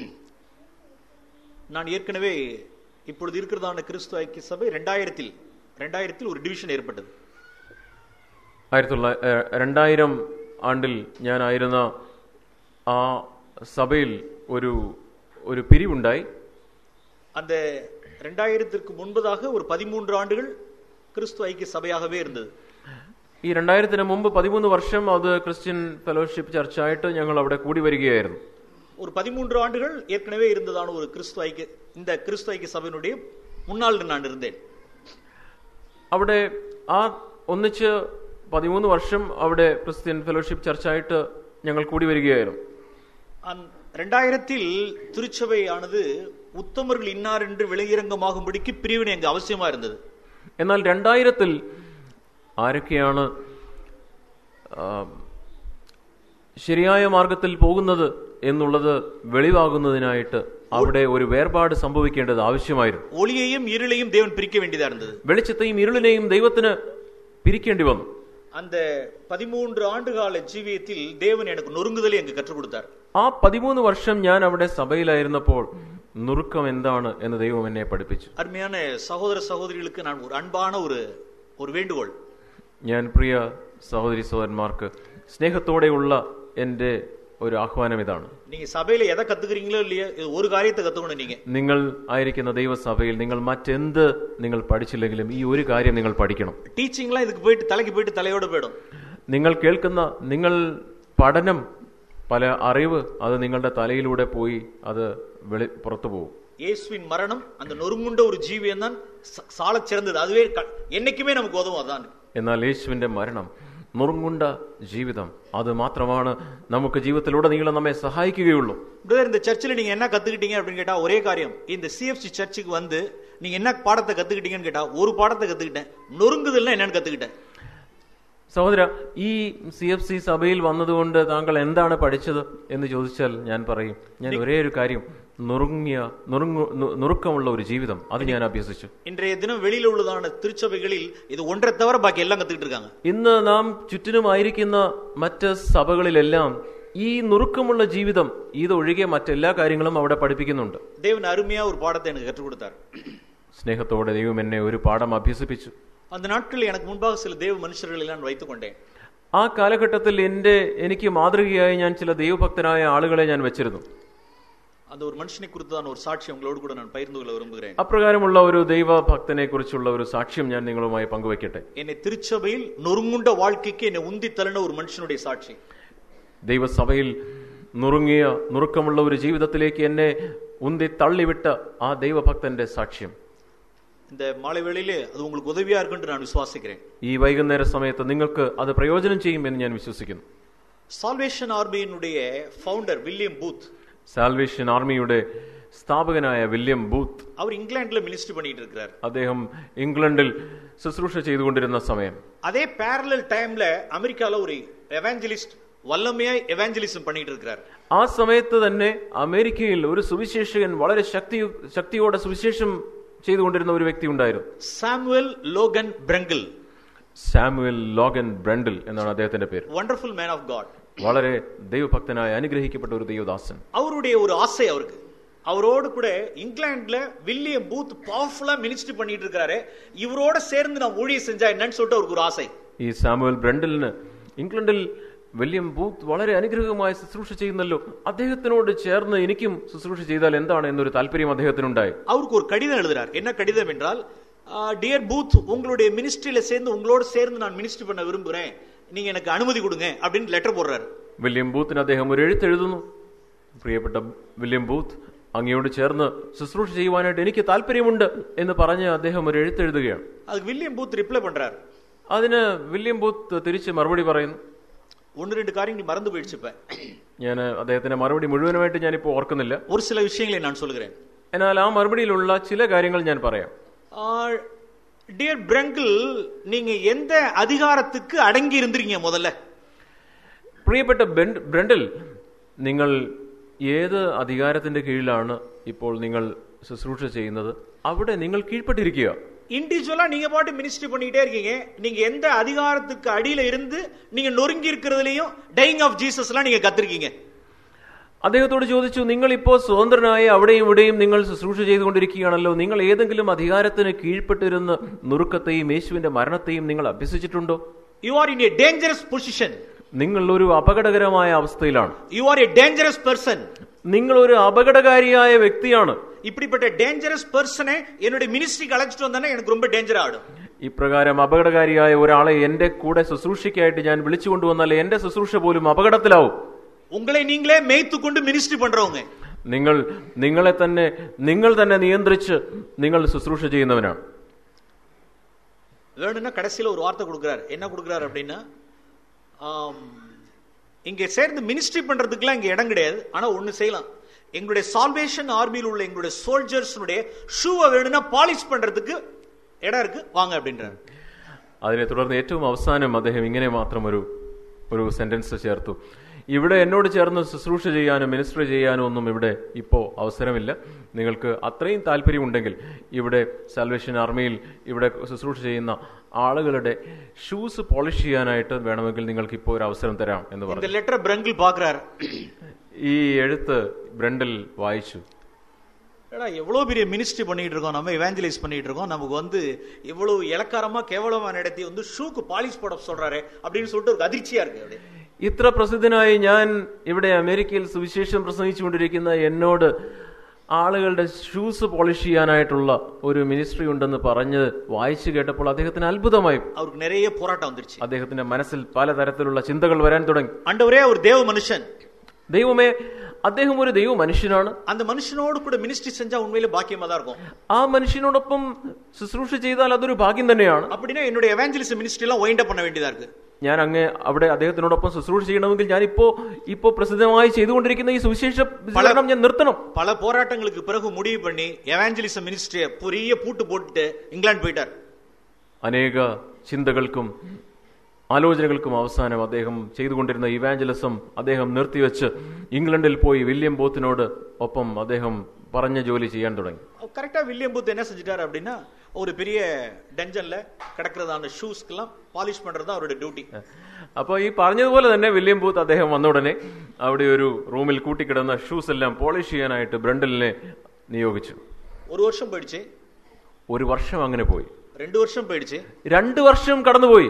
நான் ஏற்கனவே இப்பொழுது இருக்கிறதான கிறிஸ்துவ ஐக்கிய சபை ரெண்டாயிரத்தில் ரெண்டாயிரத்தில் ஒரு டிவிஷன் ஏற்பட்டது ആയിരത്തി തൊള്ളായിരത്തി രണ്ടായിരം ആണ്ടിൽ ഞാനായിരുന്ന ആ സഭയിൽ ഒരു ഒരു പിരിവുണ്ടായി அந்த ரெண்டாயிரத்திற்கு முன்பதாக ஒரு பதிமூன்று ஆண்டுகள் கிறிஸ்துவ ஐக்கிய சபையாகவே இருந்தது ഈ രണ്ടായിരത്തിന് മുമ്പ് പതിമൂന്ന് വർഷം അത് ക്രിസ്ത്യൻ ഫെലോഷിപ്പ് ചർച്ചായിട്ട് ഞങ്ങൾ അവിടെ കൂടി വരികയായിരുന്നു ஒரு பதிமூன்று ஆண்டுகள் ஏற்கனவே இருந்ததான ஒரு கிறிஸ்துவ ஐக்கிய இந்த கிறிஸ்துவ ஐக்கிய சபையினுடைய முன்னாள் நான் இருந்தேன் അവിടെ ആ ഒന്നിച്ച് പതിമൂന്ന് വർഷം അവിടെ ക്രിസ്ത്യൻ ഫെലോഷിപ്പ് ചർച്ചായിട്ട് ഞങ്ങൾ കൂടി വരികയായിരുന്നു அந்- ரெண்டாயிரத்தில் திருச்சபையானது உத்தமர்கள் இன்னார் என்று வெளியிறங்கமாகும்படிக்கு பிரிவினை அங்கு அவசியமா இருந்தது എന്നാൽ രണ്ടായിരത്തിൽ ആരൊക്കെയാണ് ആ, ശരിയായ മാർഗത്തിൽ പോകുന്നത് എന്നുള്ളത് വെളിവാകുന്നതിനായിട്ട് അവിടെ ഒരു വേർപാട് സംഭവിക്കേണ്ടത് ആവശ്യമായിരുന്നു ஒளியையும் இருளையும் தேவன் பிரிக்க வேண்டியதா இருந்தது വെളിച്ചത്തെയും ഇരുളിനെയും ദൈവത്തിന് പിരിക്കേണ്ടി വന്നു அந்த பதிமூன்று ஆண்டுகால ஜீவியத்தில் தேவன் எனக்கு நொறுங்குதலை அங்கு கற்றுக் கொடுத்தார் ആ പതിമൂന്ന് വർഷം ഞാൻ അവിടെ സഭയിലായിരുന്നപ്പോൾ നുറുക്കം എന്താണ് എന്ന് ദൈവം എന്നെ പഠിപ്പിച്ചു அருமையான சகோதர சகோதரிகளுக்கு நான் ஒரு அன்பான ஒரு ஒரு வேண்டுகோள் ഞാൻ പ്രിയ സഹോദരി സഹോദരന്മാർക്ക് സ്നേഹത്തോടെയുള്ള എൻ്റെ ഒരു ആഹ്വാനം ഇതാണ് நீங்க சபையில எதை கத்துக்கிறீங்களோ இல்லையோ இது ஒரு காரியத்தை கத்துக்கணும் நீங்க നിങ്ങൾ ആയിരിക്കുന്ന ദൈവസഭയിൽ നിങ്ങൾ മറ്റെന്ത് നിങ്ങൾ പഠിച്ചില്ലെങ്കിലും ഈ ഒരു കാര്യം നിങ്ങൾ പഠിക്കണം டீச்சிங்லாம் இதுக்கு போயிட்டு தலைக்கு போயிட்டு தலையோட போயிடும் നിങ്ങൾ കേൾക്കുന്ന നിങ്ങൾ പഠനം പല അറിവ് അത് നിങ്ങളുടെ തലയിലൂടെ പോയി അത് വെളി പുറത്തു പോകും இயேசுவின் மரணம் அந்த நொறுங்குண்ட ஒரு ஜீவியம் தான் சாலச் சிறந்தது அதுவே க- என்னைக்குமே நமக்கு உதவும் அதான் എന്നാൽ യേശുവിന്റെ മരണം നുറുങ്ങുണ്ട ജീവിതം അത് മാത്രമാണ് നമുക്ക് ജീവിതത്തിലുടനീളം നമ്മെ സഹായിക്കുകയുള്ളൂ பிரதர் இந்த சர்ச்சில் நீங்க என்ன கத்துக்கிட்டீங்க அப்படின்னு கேட்டா ஒரே காரியம் இந்த சிஎஃப்சி சர்ச்சுக்கு வந்து நீங்க என்ன பாடத்தை கத்துக்கிட்டீங்கன்னு கேட்டா ஒரு பாடத்தை கத்துக்கிட்டேன் நொறுங்குதல்னா என்னன்னு கத்துக்கிட்டேன் സഹോദര ഈ സി എഫ് സി സഭയിൽ വന്നതുകൊണ്ട് താങ്കൾ എന്താണ് പഠിച്ചത് എന്ന് ചോദിച്ചാൽ ഞാൻ പറയും ഞാൻ ഒരേ ഒരു കാര്യം നുറുങ്ങിയ നുറുങ്ങു നു- നുറുക്കമുള്ള ഒരു ജീവിതം അത് ഞാൻ അഭ്യസിച്ചു இன்றைய தினம் வெளியில உள்ளதான திருச்சபைகளில் இது ஒன்றை தவிர பாக்கி எல்லாம் கத்துக்கிட்டு இருக்காங்க ഇന്ന് നാം ചുറ്റിനുമായിരിക്കുന്ന മറ്റ് സഭകളിലെല്ലാം ഈ നുറുക്കമുള്ള ജീവിതം ഇതൊഴികെ മറ്റെല്ലാ കാര്യങ്ങളും അവിടെ പഠിപ്പിക്കുന്നുണ്ട് தேவன் அருமையா ஒரு பாடத்தை எனக்கு கற்றுக் கொடுத்தார் സ്നേഹത്തോടെ ദൈവം എന്നെ ഒരു പാഠം അഭ്യസിപ്പിച്ചു அந்த நாட்களில் எனக்கு முன்பாக சில தேவ மனுஷர்களை நான் வைத்துக் கொண்டேன் ആ കാലഘട്ടത്തിൽ എൻ്റെ എനിക്ക് മാതൃകയായി ഞാൻ ചില ദൈവഭക്തരായ ആളുകളെ ഞാൻ വെച്ചിരുന്നു அந்த ஒரு மனுஷனை குறித்துதான் ஒரு சாட்சி உங்களோடு கூட நான் பகிர்ந்து கொள்ள விரும்புகிறேன் അപ്രകാരമുള്ള ഒരു ദൈവഭക്തനെ കുറിച്ചുള്ള ഒരു സാക്ഷ്യം ഞാൻ നിങ്ങളുമായി പങ്കുവയ്ക്കട്ടെ என்னை திருச்சபையில் நொறுங்குண்ட வாழ்க்கைக்கு என்னை உந்தி தள்ளின ஒரு மனுஷனுடைய சாட்சி ദൈവസഭയിൽ നുറുങ്ങിയ നുറുക്കമുള്ള ഒരു ജീവിതത്തിലേക്ക് എന്നെ ഉന്തി തള്ളിവിട്ട ആ ദൈവഭക്തന്റെ സാക്ഷ്യം இந்த மாலை வேளையிலே அது உங்களுக்கு உதவியா இருக்குன்னு நான் விசுவாசிக்கிறேன் ഈ വൈകുന്നേര സമയത്ത് നിങ്ങൾക്ക് അത് പ്രയോജനം ചെയ്യുമെന്ന് ഞാൻ വിശ്വസിക്കുന്നു சால்வேஷன் ஆர்மியினுடைய ஃபவுண்டர் வில்லியம் பூத் സാൽവേഷൻ ആർമിയുടെ സ്ഥാപകനായ വില്യം ബൂത്ത് அவர் இங்கிலாந்துல மினிஸ்ட்ரி பண்ணிட்டு இருக்கிறார் അദ്ദേഹം ഇംഗ്ലണ്ടിൽ ശുശ്രൂഷ ചെയ്തുകൊണ്ടിരുന്ന സമയം அதே பேரலல் டைம்ல அமெரிக்கால ஒரு எவாஞ்சலிஸ்ட் வல்லமையா எவாஞ்சலிசம் பண்ணிட்டு இருக்கிறார் ആ സമയത്ത് തന്നെ അമേരിക്കയിൽ ഒരു സുവിശേഷകൻ വളരെ ശക്തി ശക്തിയോടെ സുവിശേഷം ചെയ്തുകൊണ്ടിരുന്ന ഒരു വ്യക്തി ഉണ്ടായിരുന്നു Samuel Logan Brengle Samuel Logan Brengle എന്നാണ് അദ്ദേഹത്തിന്റെ പേര് wonderful man of God. വളരെ ദൈവഭക്തനായ അനുഗ്രഹിക്കപ്പെട്ട ഒരു ദൈവദാസൻ அவருடைய ஒரு ஆசை அவருக்கு அவரோடு கூட இங்கிலாந்துல வில்லியம் பூத் பவர்ஃபுல்லா மினிஸ்ட்ரி பண்ணிட்டு இருக்காரு இவரோட சேர்ந்து நான் ஊழியம் செஞ்சா என்னன்னு சொல்லிட்டு அவருக்கு ஒரு ஆசை ഈ സാമുവൽ ബ്രണ്ടിലിന് ഇംഗ്ലണ്ടിൽ വില്യം ബൂത്ത് വളരെ അനുഗ്രഹമായി ശുശ്രൂഷ ചെയ്യുന്നല്ലോ അദ്ദേഹത്തിനോട് ചേർന്ന് എനിക്കും ശുശ്രൂഷ ചെയ്താൽ എന്താണ് എന്നൊരു താല്പര്യം അദ്ദേഹത്തിനുണ്ടായി அவருக்கு ஒரு கடிதம் எழுதுறார் என்ன கடிதம் என்றால் டியர் பூத் உங்களுடைய மினிஸ்ட்ரியில சேர்ந்து உங்களோட சேர்ந்து நான் மினிஸ்ட்ரி பண்ண விரும்புறேன் நீங்க எனக்கு அனுமதி கொடுங்க அப்படின்னு லெட்டர் போடுறாரு വില്യം ബൂത്തിന് അദ്ദേഹം ഒരു എഴുത്തെഴുതുന്നു പ്രിയപ്പെട്ട വില്യം ബൂത്ത് അങ്ങയോട് ചേർന്ന് ശുശ്രൂഷ ചെയ്യുവാനായിട്ട് എനിക്ക് താല്പര്യമുണ്ട് എന്ന് പറഞ്ഞ് അദ്ദേഹം ഒരു എഴുത്തെഴുതുകയാണ് அதுக்கு வில்லியம் பூத் ரிப்ளை பண்றாரு അതിന് വില്യം ബൂത്ത് തിരിച്ച് മറുപടി പറയുന്നു ஒன்னு ரெண்டு காரியங்கள் மறந்து போயிடுச்சு இப்ப ഞാൻ അദ്ദേഹത്തിന്റെ മറുപടി മുഴുവനുമായിട്ട് ഞാനിപ്പോൾ ഓർക്കുന്നില്ല ஒரு சில விஷயங்களை நான் சொல்லுகிறேன் എന്നാൽ ആ മറുപടിയിലുള്ള ചില കാര്യങ്ങൾ ഞാൻ പറയാം டியர் பிரங்கிள் நீங்க எந்த அதிகாரத்துக்கு அடங்கி இருந்திருக்கீங்க முதல்ல പ്രിയപ്പെട്ട ബെൻ- ബ്രണ്ടിൽ നിങ്ങൾ ഏത് അധികാരത്തിന്റെ കീഴിലാണ് ഇപ്പോൾ നിങ്ങൾ ശുശ്രൂഷ ചെയ്യുന്നത് അവിടെ നിങ്ങൾ കീഴ്പ്പെട്ടിരിക്കുക இண்டிவிஜுவலா நீங்க பாட்டு மினிஸ்ட்ரி பண்ணிட்டே இருக்கீங்க நீங்க எந்த அதிகாரத்துக்கு அடியில இருந்து நீங்க நொறுங்கி இருக்கிறதுலயும் டைங் ஆஃப் ஜீசஸ் எல்லாம் நீங்க கத்திருக்கீங்க അദ്ദേഹത്തോട് ചോദിച്ചു നിങ്ങൾ ഇപ്പോൾ സ്വതന്ത്രനായി അവിടെയും ഇവിടെയും നിങ്ങൾ ശുശ്രൂഷ ചെയ്തുകൊണ്ടിരിക്കുകയാണല്ലോ നിങ്ങൾ ഏതെങ്കിലും അധികാരത്തിന് കീഴ്പ്പെട്ടിരുന്ന് നുറുക്കത്തെയും യേശുവിന്റെ മരണത്തെയും നിങ്ങൾ അഭ്യസിച്ചിട്ടുണ്ടോ you are in a dangerous position നിങ്ങൾ ഒരു അപകടകരമായ അവസ്ഥയിലാണ് you are a dangerous person നിങ്ങൾ ഒരു അപകടകാരിയായ വ്യക്തിയാണ് இப்படிப்பட்ட டேஞ்சரஸ் பர்சனை என்னுடைய மினிஸ்ட்ரிக்கு அழைச்சிட்டு வந்தானே எனக்கு ரொம்ப டேஞ்சர் ஆடும் ഇപ്രകാരം അപകടകാരിയായ ഒരാളെ എന്റെ കൂടെ ശുശ്രൂഷയ്ക്കായിട്ട് ഞാൻ വിളിച്ചു കൊണ്ടുവന്നാൽ എന്റെ ശുശ്രൂഷ പോലും അപകടത്തിലാവും உங்களை நீங்களே மேய்த்து கொண்டு மினிஸ்ட்ரி பண்றவங்க നിങ്ങൾ നിങ്ങളെ തന്നെ നിങ്ങൾ തന്നെ നിയന്ത്രിച്ച് നിങ്ങൾ ശുശ്രൂഷ ചെയ്യുന്നവനാണ് வேணும்னா கடைசியில ஒரு வார்த்தை கொடுக்குறாரு என்ன கொடுக்குறாரு அப்படின்னா ஆம், இங்க சேர்ந்து மினிஸ்ட்ரி பண்றதுக்குலாம் இங்க இடம் கிடையாது ஆனா ஒண்ணு செய்யலாம் எங்களுடைய சால்வேஷன் ஆர்மியில் உள்ள எங்களுடைய சோல்ஜர்ஸ்னுடைய ஷூவை வேணும்னா பாலிஷ் பண்றதுக்கு இடம் இருக்கு வாங்க அப்படின்றாரு അതിനെ തുടർന്ന് ഏറ്റവും അവസാനം അദ്ദേഹം ഇങ്ങനെ മാത്രം ഒരു ഒരു സെന്റൻസ് ചേർത്തു ഇവിടെ എന്നോട് ചേർന്ന് ശുശ്രൂഷ ചെയ്യാനും മിനിസ്റ്റർ ചെയ്യാനും ഒന്നും ഇവിടെ ഇപ്പോൾ അവസരമില്ല നിങ്ങൾക്ക് അത്രയും താല്പര്യമുണ്ടെങ്കിൽ ഇവിടെ സാൽവേഷൻ ആർമിയിൽ ഇവിടെ ശുശ്രൂഷ ചെയ്യുന്ന ആളുകളുടെ ഷൂസ് പോളിഷ് ചെയ്യാനായിട്ട് വേണമെങ്കിൽ നിങ്ങൾക്ക് ഇപ്പോൾ ഒരു അവസരം തരാം എന്ന് പറഞ്ഞു இந்த லெட்டரை பிரங்கில் பாக்குறாரு ഈ എഴുത്ത് ബ്രണ്ടിൽ വായിച്ചു ஏடா எவ்வளவு பெரிய மினிஸ்ட்ரி பண்ணிட்டு இருக்கோம் நம்ம இவாஞ்சலைஸ் பண்ணிட்டு இருக்கோம் நமக்கு வந்து இவ்வளவு இலக்காரமா கேவலமா நடத்தி வந்து ஷூக்கு பாலிஷ் போட சொல்றாரு அப்படின்னு சொல்லிட்டு ஒரு அதிர்ச்சியா இருக்கு அப்படியே ഇത്ര പ്രസിദ്ധനായി ഞാൻ ഇവിടെ അമേരിക്കയിൽ സുവിശേഷം പ്രസംഗിച്ചുകൊണ്ടിരിക്കുന്ന എന്നോട് ആളുകളുടെ ഷൂസ് പോളിഷ് ചെയ്യാനായിട്ടുള്ള ഒരു മിനിസ്ട്രി ഉണ്ടെന്ന് പറഞ്ഞ് വായിച്ചു കേട്ടപ്പോൾ അദ്ദേഹത്തിന് അത്ഭുതമായി அவருக்கு நிறைய போராட்டம் வந்துருச்சு അദ്ദേഹത്തിന്റെ മനസ്സിൽ പലതരത്തിലുള്ള ചിന്തകൾ വരാൻ തുടങ്ങി ஆண்டவரே அவர் தேவ மனுஷன் ദൈവമേ അദ്ദേഹം ഒരു ദൈവ മനുഷ്യനാണ് அந்த மனுஷனோடு கூட மினிஸ்ட்ரி செஞ்சா உண்மையில பாக்கியமா தான் இருக்கும் ആ മനുഷ്യനോടൊപ്പം ശുശ്രൂഷ ചെയ്താൽ അതൊരു ഭാഗ്യം തന്നെയാണ് அப்படின்னா என்னுடைய எவாஞ்சலிசம் மினிஸ்ட்ரி எல்லாம் ஒயிண்ட் அப் பண்ண வேண்டியதா இருக்கு ഞാൻ അങ്ങ് അവിടെ അദ്ദേഹത്തിനോടൊപ്പം ശുശ്രൂഷ ചെയ്യണമെങ്കിൽ ഞാൻ ഇപ്പോ ഇപ്പോ പ്രസിദ്ധമായി ചെയ്തുകൊണ്ടിരിക്കുന്ന ഈ സുവിശേഷ വിതരണം ഞാൻ നിർത്തണം பல போராட்டங்களுக்கு பிறகு முடிவு பண்ணி எவாஞ்சலிசம் மினிஸ்ட்ரிய பெரிய பூட்டு போட்டுட்டு இங்கிலாந்து போயிட்டார் അനേക ചിന്തകൾക്കും ആലോചനകൾക്കും അവസാനം അദ്ദേഹം ചെയ്തുകൊണ്ടിരുന്ന ഇവാഞ്ചലിസം അദ്ദേഹം നിർത്തിവെച്ച് ഇംഗ്ലണ്ടിൽ പോയി വില്യം ബോത്തിനോട് ഒപ്പം അദ്ദേഹം പറഞ്ഞ ജോലി ചെയ്യാൻ തുടങ്ങി கரெக்டா வில்லியம் பூத் என்ன செஞ்சிட்டாரு அப்படின்னா ஒரு பெரிய டென்ஷன்ல கிடக்கிறத அந்த ஷூஸ்க்கெல்லாம் பாலிஷ் பண்றது தான் அவருடைய டியூட்டி അപ്പോൾ ഈ പറഞ്ഞതുപോലെ തന്നെ വില്യം ബൂത്ത് അദ്ദേഹം വന്ന ഉടനെ അവിടെ ഒരു റൂമിൽ കൂട്ടിക്കിടന്ന ഷൂസ് എല്ലാം പോളിഷ് ചെയ്യാനായിട്ട് ബ്രണ്ടലിനെ നിയോഗിച്ചു ஒரு வருஷம் போயிடுச்சு ഒരു വർഷം അങ്ങനെ പോയി ரெண்டு வருஷம் போயிடுச்சு രണ്ടു വർഷം കടന്നുപോയി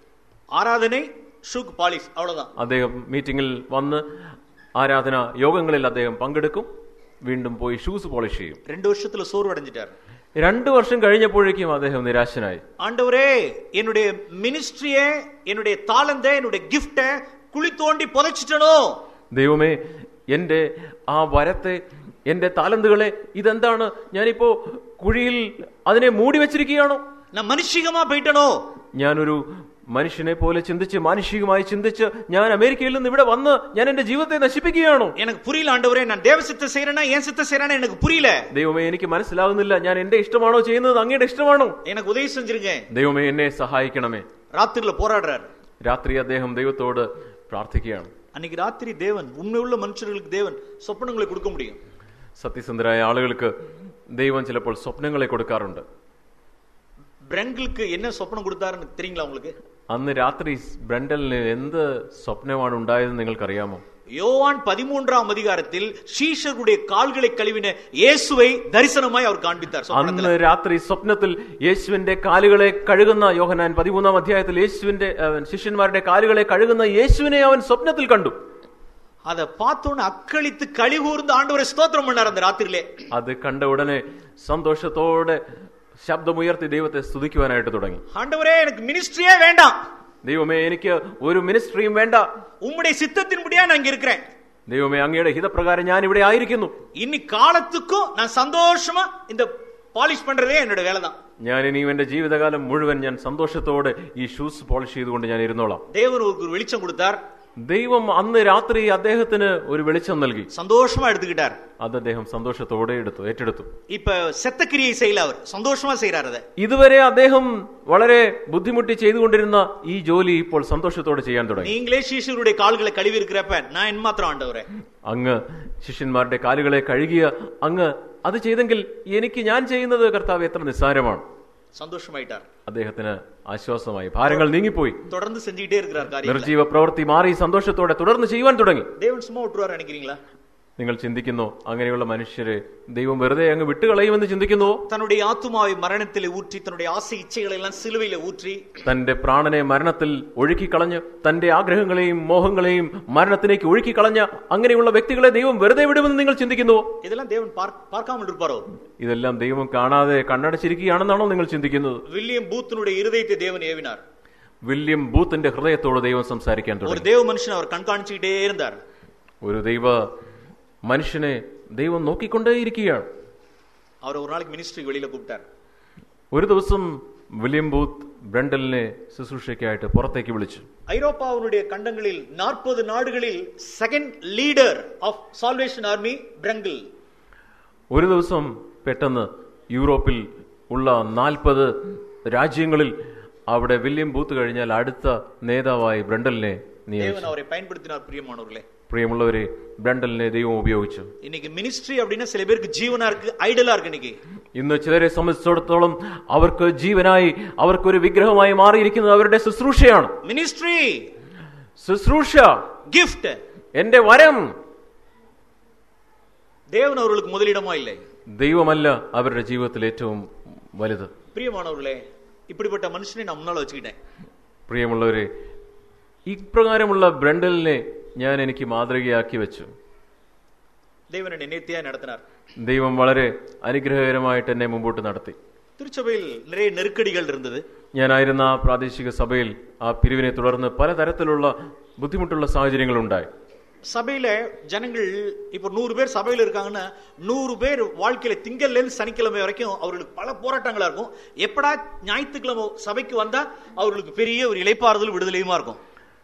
ஆராதனை ஷூக்கு பாலிஷ் அவ்வளவுதான் അദ്ദേഹം മീറ്റിംഗിൽ വന്ന് ആരാധന യോഗങ്ങളിൽ അദ്ദേഹം പങ്കെടുക്കും വീണ്ടും പോയി ഷൂസ് പോളിഷ് ചെയ്യും ரெண்டு வருஷத்துல சோர்வு அடைஞ்சிட்டார் രണ്ടു വർഷം കഴിഞ്ഞപ്പോഴേക്കും അദ്ദേഹം നിരാശനായി ஆண்டவரே என்னுடைய மினிஸ்ட்ரிய என்னுடைய தாளந்த என்னுடைய கிஃப்ட குழி தோண்டி புதைச்சிட்டனோ ദൈവമേ എന്റെ ആ വരത്തെ എന്റെ താലന്തുകളെ ഇതെന്താണ് ഞാനിപ്പോ കുഴിയിൽ അതിനെ മൂടി വെച്ചിരിക്കുകയാണോ நான் மனுஷிகமா போயிட்டனோ ഞാനൊരു മനുഷ്യനെ പോലെ ചിന്തിച്ച് മാനുഷികമായി ചിന്തിച്ച് ഞാൻ അമേരിക്കയിൽ നിന്ന് ഇവിടെ വന്ന് ഞാൻ എന്റെ ജീവിതത്തെ നശിപ്പിക്കുകയാണോ எனக்கு புரியல ஆண்டவரே நான் தேவ சித்த செய்யறேனா ஏன் சித்த செய்யறேனா எனக்கு புரியல ദൈവമേ എനിക്ക് മനസ്സിലാകുന്നില്ല ഞാൻ എന്റെ ഇഷ്ടമാണോ ചെയ്യുന്നത് അങ്ങയുടെ ഇഷ്ടമാണോ எனக்கு உதவி செஞ்சிருங்க ദൈവമേ എന്നെ സഹായിക്കണമേ ராத்திரில போராடுறாரு രാത്രി അദ്ദേഹം ദൈവത്തോട് പ്രാർത്ഥിക്കുകയാണ് அன்னைக்கு ராத்திரி தேவன் உண்மையுள்ள மனுஷர்களுக்கு தேவன் சொப்பனங்களை கொடுக்க முடியும் സത്യസന്ധരായ ആളുകൾക്ക് ദൈവം ചിലപ്പോൾ സ്വപ്നങ്ങളെ കൊടുക്കാറുണ്ട് பிரங்கிளுக்கு என்ன சொப்பனம் கொடுத்தாருன்னு தெரியுங்களா உங்களுக்கு അന്ന് രാത്രി ബ്രണ്ടലിന് എന്ത് സ്വപ്നമാണ് ഉണ്ടായതെന്ന് നിങ്ങൾക്കറിയാമോ யோவான் பதிமூன்றாம் அதிகாரத்தில் சீஷர்களுடைய கால்களை கழுவின இயேசுவை தரிசனமாய் அவர் காண்பித்தார் சொப்பனத்துல. അന്ന് രാത്രി സ്വപ്നത്തിൽ യേശുവിന്റെ കാലുകളെ കഴുകുന്ന യോഹനാൻ പതിമൂന്നാം അധ്യായത്തിൽ യേശുവിന്റെ ഏഹ്, ശിഷ്യന്മാരുടെ കാലുകളെ കഴുകുന്ന യേശുവിനെ അവൻ സ്വപ്നത്തിൽ കണ്ടു அதை பார்த்தோன்னு அக்களித்து கழிகூர்ந்து ஆண்டவரை ஸ்தோத்திரம் பண்ணார் அந்த ராத்திரியிலே അത് കണ്ട ഉടനെ സന്തോഷത്തോടെ ശബ്ദമുയർത്തി ദൈവത്തെ സ്തുതിക്കുവാനായിട്ട് തുടങ്ങി ஆண்டவரே எனக்கு மினிஸ்ட்ரியே வேண்டாம் ദൈവമേ എനിക്ക് ഒരു മിനിസ്ട്രിയും വേണ്ട உம்முடைய சித்தத்தின்படியா நான் இங்க இருக்கிறேன் ദൈവമേ അങ്ങയുടെ ഹിതപ്രകാരം ഞാൻ ഇവിടെ ആയിരിക്കുന്നു இனி காலத்துக்கும் நான் சந்தோஷமா இந்த பாலிஷ் பண்றதே என்னோட வேலை தான் ഞാൻ ഇനിയും എന്റെ ജീവിതകാലം മുഴുവൻ ഞാൻ സന്തോഷത്തോടെ ഈ ഷൂസ് പോളിഷ് ചെയ്തുകൊണ്ട് ഞാൻ ഇരുന്നോളാം தேவன் ஒரு வெளிச்சம் கொடுத்தார் ദൈവം അന്ന് രാത്രി അദ്ദേഹത്തിന് ഒരു വെളിച്ചം നൽകി சந்தோஷமா எடுத்துக்கிட்டார் അത് അദ്ദേഹം സന്തോഷത്തോടെ എടുത്തു ഏറ്റെടുത്തു இப்ப செத்த கிரியை செய்யல அவர் சந்தோஷமா செய்யறாரு அதை ഇതുവരെ അദ്ദേഹം വളരെ ബുദ്ധിമുട്ടി ചെയ്തുകൊണ്ടിരുന്ന ഈ ജോലി ഇപ്പോൾ സന്തോഷത്തോടെ ചെയ്യാൻ തുടങ്ങി நீங்களே சீஷருடைய கால்களை கழுவி இருக்கிறப்ப நான் என் மாத்திரம் ஆண்டவரே അങ്ങ് ശിഷ്യന്മാരുടെ കാലുകളെ കഴുകിയ അങ്ങ് അത് ചെയ്തെങ്കിൽ എനിക്ക് ഞാൻ ചെയ്യുന്നത് കർത്താവ് എത്ര നിസ്സാരമാണ് சந்தோஷமாயிட்டார் അദ്ദേഹത്തിന് ആശ്വാസമായി ഭാരങ്ങൾ നീങ്ങിപ്പോയി தொடர்ந்து செஞ்சுக்கிட்டே இருக்கிறார் காரியம் നിർജീവ പ്രവൃത്തി മാറി സന്തോഷത്തോടെ തുടർന്ന് ചെയ്യുവാൻ തുടങ്ങി தேவன் சும்மா விட்டுருவார் நினைக்கிறீங்களா നിങ്ങൾ ചിന്തിക്കുന്നു അങ്ങനെയുള്ള മനുഷ്യരെ ദൈവം വെറുതെ അങ്ങ് വിട്ടുകളയുമെന്ന് ചിന്തിക്കുന്നുവോ தன்னுடைய ஆத்துமாவை மரணத்திலே ஊற்றி தன்னுடைய ஆசை இச்சைகளை எல்லாம் சிலுவையில ஊற்றி തന്റെ പ്രാണനെ മരണത്തിൽ ഒഴുക്കിക്കളഞ്ഞ് തന്റെ ആഗ്രഹങ്ങളെയും മോഹങ്ങളെയും മരണത്തിലേക്ക് ഒഴുക്കിക്കളഞ്ഞ അങ്ങനെയുള്ള വ്യക്തികളെ ദൈവം വെറുതെ വിടുമെന്ന് നിങ്ങൾ ചിന്തിക്കുന്നുവോ இதெல்லாம் தேவன் பார்- பார்க்காமல் இருப்பாரோ ഇതെല്ലാം ദൈവം കാണാതെ കണ്ണടച്ചിരിക്കുകയാണെന്നാണോ നിങ്ങൾ ചിന്തിക്കുന്നത് வில்லியம் பூத்தினுடைய இருதயத்தை தேவன் ஏவினார் വില്യം ബൂത്തിന്റെ ഹൃദയത്തോട് ദൈവം സംസാരിക്കാൻ ஒரு തുടങ്ങി தேவ மனுஷன் அவர் கண்காணிச்சுக்கிட்டே இருந்தார் ഒരു ദൈവ മനുഷ്യനെ ദൈവം നോക്കിക്കൊണ്ടേയിരിക്കുകയാണ് அவர் ஒரு நாளைக்கு மினிஸ்ட்ரி வெளியில கூப்பிட்டார் ഒരു ദിവസം വില്യം ബൂത്ത് ബ്രണ്ടലിനെ ശുശ്രൂഷയ്ക്കായിട്ട് പുറത്തേക്ക് വിളിച്ചു ஐரோப்பாவுடைய கண்டங்களில் நாற்பது நாடுகளில் second leader of Salvation Army Brengle ഒരു ദിവസം പെട്ടെന്ന് യൂറോപ്പിൽ ഉള്ള നാൽപ്പത് രാജ്യങ്ങളിൽ അവിടെ വില്യം ബൂത്ത് കഴിഞ്ഞാൽ അടുത്ത നേതാവായി ബ്രണ്ടലിനെ നിയമിച്ചു தேவன் அவரை பயன்படுத்தினார் பிரியமானவர்களே പ്രിയമുള്ളവരെ ബ്രണ്ടലിനെ ദൈവം ഉപയോഗിച്ചു இன்னைக்கு மினிஸ்ட்ரி அப்படின்னா சில பேருக்கு ஜீவனா இருக்கு ஐடலா இருக்கு இன்னைக்கு ഇന്ന് ചിലരെ സംബന്ധിച്ചിടത്തോളം അവർക്ക് ജീവനായി അവർക്കൊരു വിഗ്രഹമായി മാറിയിരിക്കുന്നത് അവരുടെ ശുശ്രൂഷയാണ് மினிஸ்ட்ரி ശുശ്രൂഷ கிஃப்ட் എന്റെ വരം தேவன் அவர்களுக்கு முதலிடமா இல்லை ദൈവമല്ല അവരുടെ ജീവിതത്തിൽ ഏറ്റവും വലുത് பிரியமானவர்களே இப்படிப்பட்ட மனுஷனை நான் முன்னால வச்சுக்கிட்டேன் പ്രിയമുള്ളവരെ ഇപ്രകാരമുള്ള ബ്രണ്ടലിനെ ഞാൻ എനിക്ക് മാതൃകയാക്കി വെച്ചു தேவன் என்னை நேர்த்தியா நடத்தினார் ദൈവം വളരെ അനുഗ്രഹകരമായിട്ട് എന്നെ മുമ്പോട്ട് നടത്തി திருச்சபையில் நிறைய நெருக்கடிகள் இருந்தது ഞാനായിരുന്ന ആ പ്രാദേശിക സഭയിൽ ആ പിരിവിനെ തുടർന്ന് പലതരത്തിലുള്ള ബുദ്ധിമുട്ടുള്ള സാഹചര്യങ്ങളുണ്ടായി சபையில ஜனங்கள் இப்ப நூறு பேர் சபையில இருக்காங்கன்னா நூறு பேர் வாழ்க்கையில திங்கள்ல இருந்து சனிக்கிழமை வரைக்கும் அவர்களுக்கு பல போராட்டங்களா இருக்கும் எப்படா ஞாயிற்றுக்கிழமை சபைக்கு வந்தா அவர்களுக்கு பெரிய ஒரு இளைப்பாறுதல் விடுதலையுமா இருக்கும்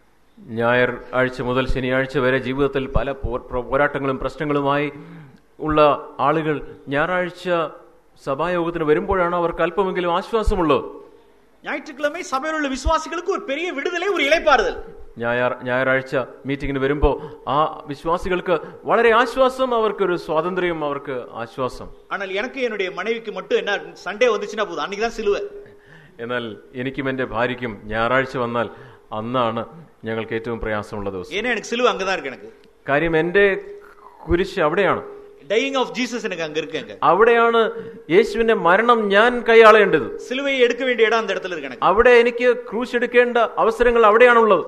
ഞായർ ആഴ്ച മുതൽ ശനിയാഴ്ച വരെ ജീവിതത്തിൽ പല പോ- പ്ര- പോരാട്ടങ്ങളും പ്രശ്നങ്ങളുമായി ഉള്ള ആളുകൾ ഞായറാഴ്ച സഭായോഗത്തിന് വരുമ്പോഴാണ് അവർക്ക് അല്പമെങ്കിലും ആശ്വാസമുള്ളത് ஞாயிற்றுக்கிழமை சபையில் உள்ள விசுவாசிகளுக்கு ஒரு பெரிய விடுதலை ஒரு இளைப்பாறுதல் ഞായർ ഞായറാഴ്ച മീറ്റിങ്ങിന് വരുമ്പോൾ ആ വിശ്വാസികൾക്ക് വളരെ ആശ്വാസം അവർക്കൊരു സ്വാതന്ത്ര്യം അവർക്ക് ആശ്വാസം ஆனால் எனக்கு என்னுடைய மனைவிக்கு மட்டும் என்ன சண்டே வந்துச்சுன்னா போதும் அன்னைக்கு தான் சிலுவை എന്നാൽ എനിക്കും എൻ്റെ ഭാര്യയ്ക്കും ഞായറാഴ്ച വന്നാൽ അന്നാണ് ഞങ്ങൾക്ക് ഏറ്റവും പ്രയാസമുള്ള ദിവസം ஏன்னா எனக்கு சிலுவை அங்கதான் இருக்கு எனக்கு കാര്യം എൻ്റെ കുരിശ് അവിടെയാണ് டையிங் ஆஃப் ஜீசஸ் எனக்கு அங்க இருக்கு அங்க അവിടെയാണ് യേശുവിന്റെ മരണം ഞാൻ കൈയാളേണ്ടത് சிலுவையை எடுக்க வேண்டிய இடம் அந்த இடத்துல இருக்கு எனக்கு അവിടെ എനിക്ക് ക്രൂശ് എടുക്കേണ്ട അവസരങ്ങൾ അവിടെയാണുള്ളത്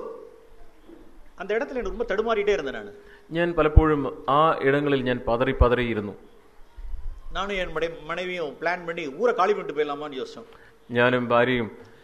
அந்த இடத்துல எனக்கு ரொம்ப தடுமாறிட்டே இருந்தேன் நான் ഞാൻ പലപ്പോഴും ആ ഇടങ്ങളിൽ ഞാൻ പതറി പതറിയിരുന്നു நானும் என் மனை- மனைவியும் பிளான் பண்ணி ஊரை காலி பண்ணிட்டு போயிடலாமான்னு யோசிச்சோம் ഞാനും ഭാര്യയും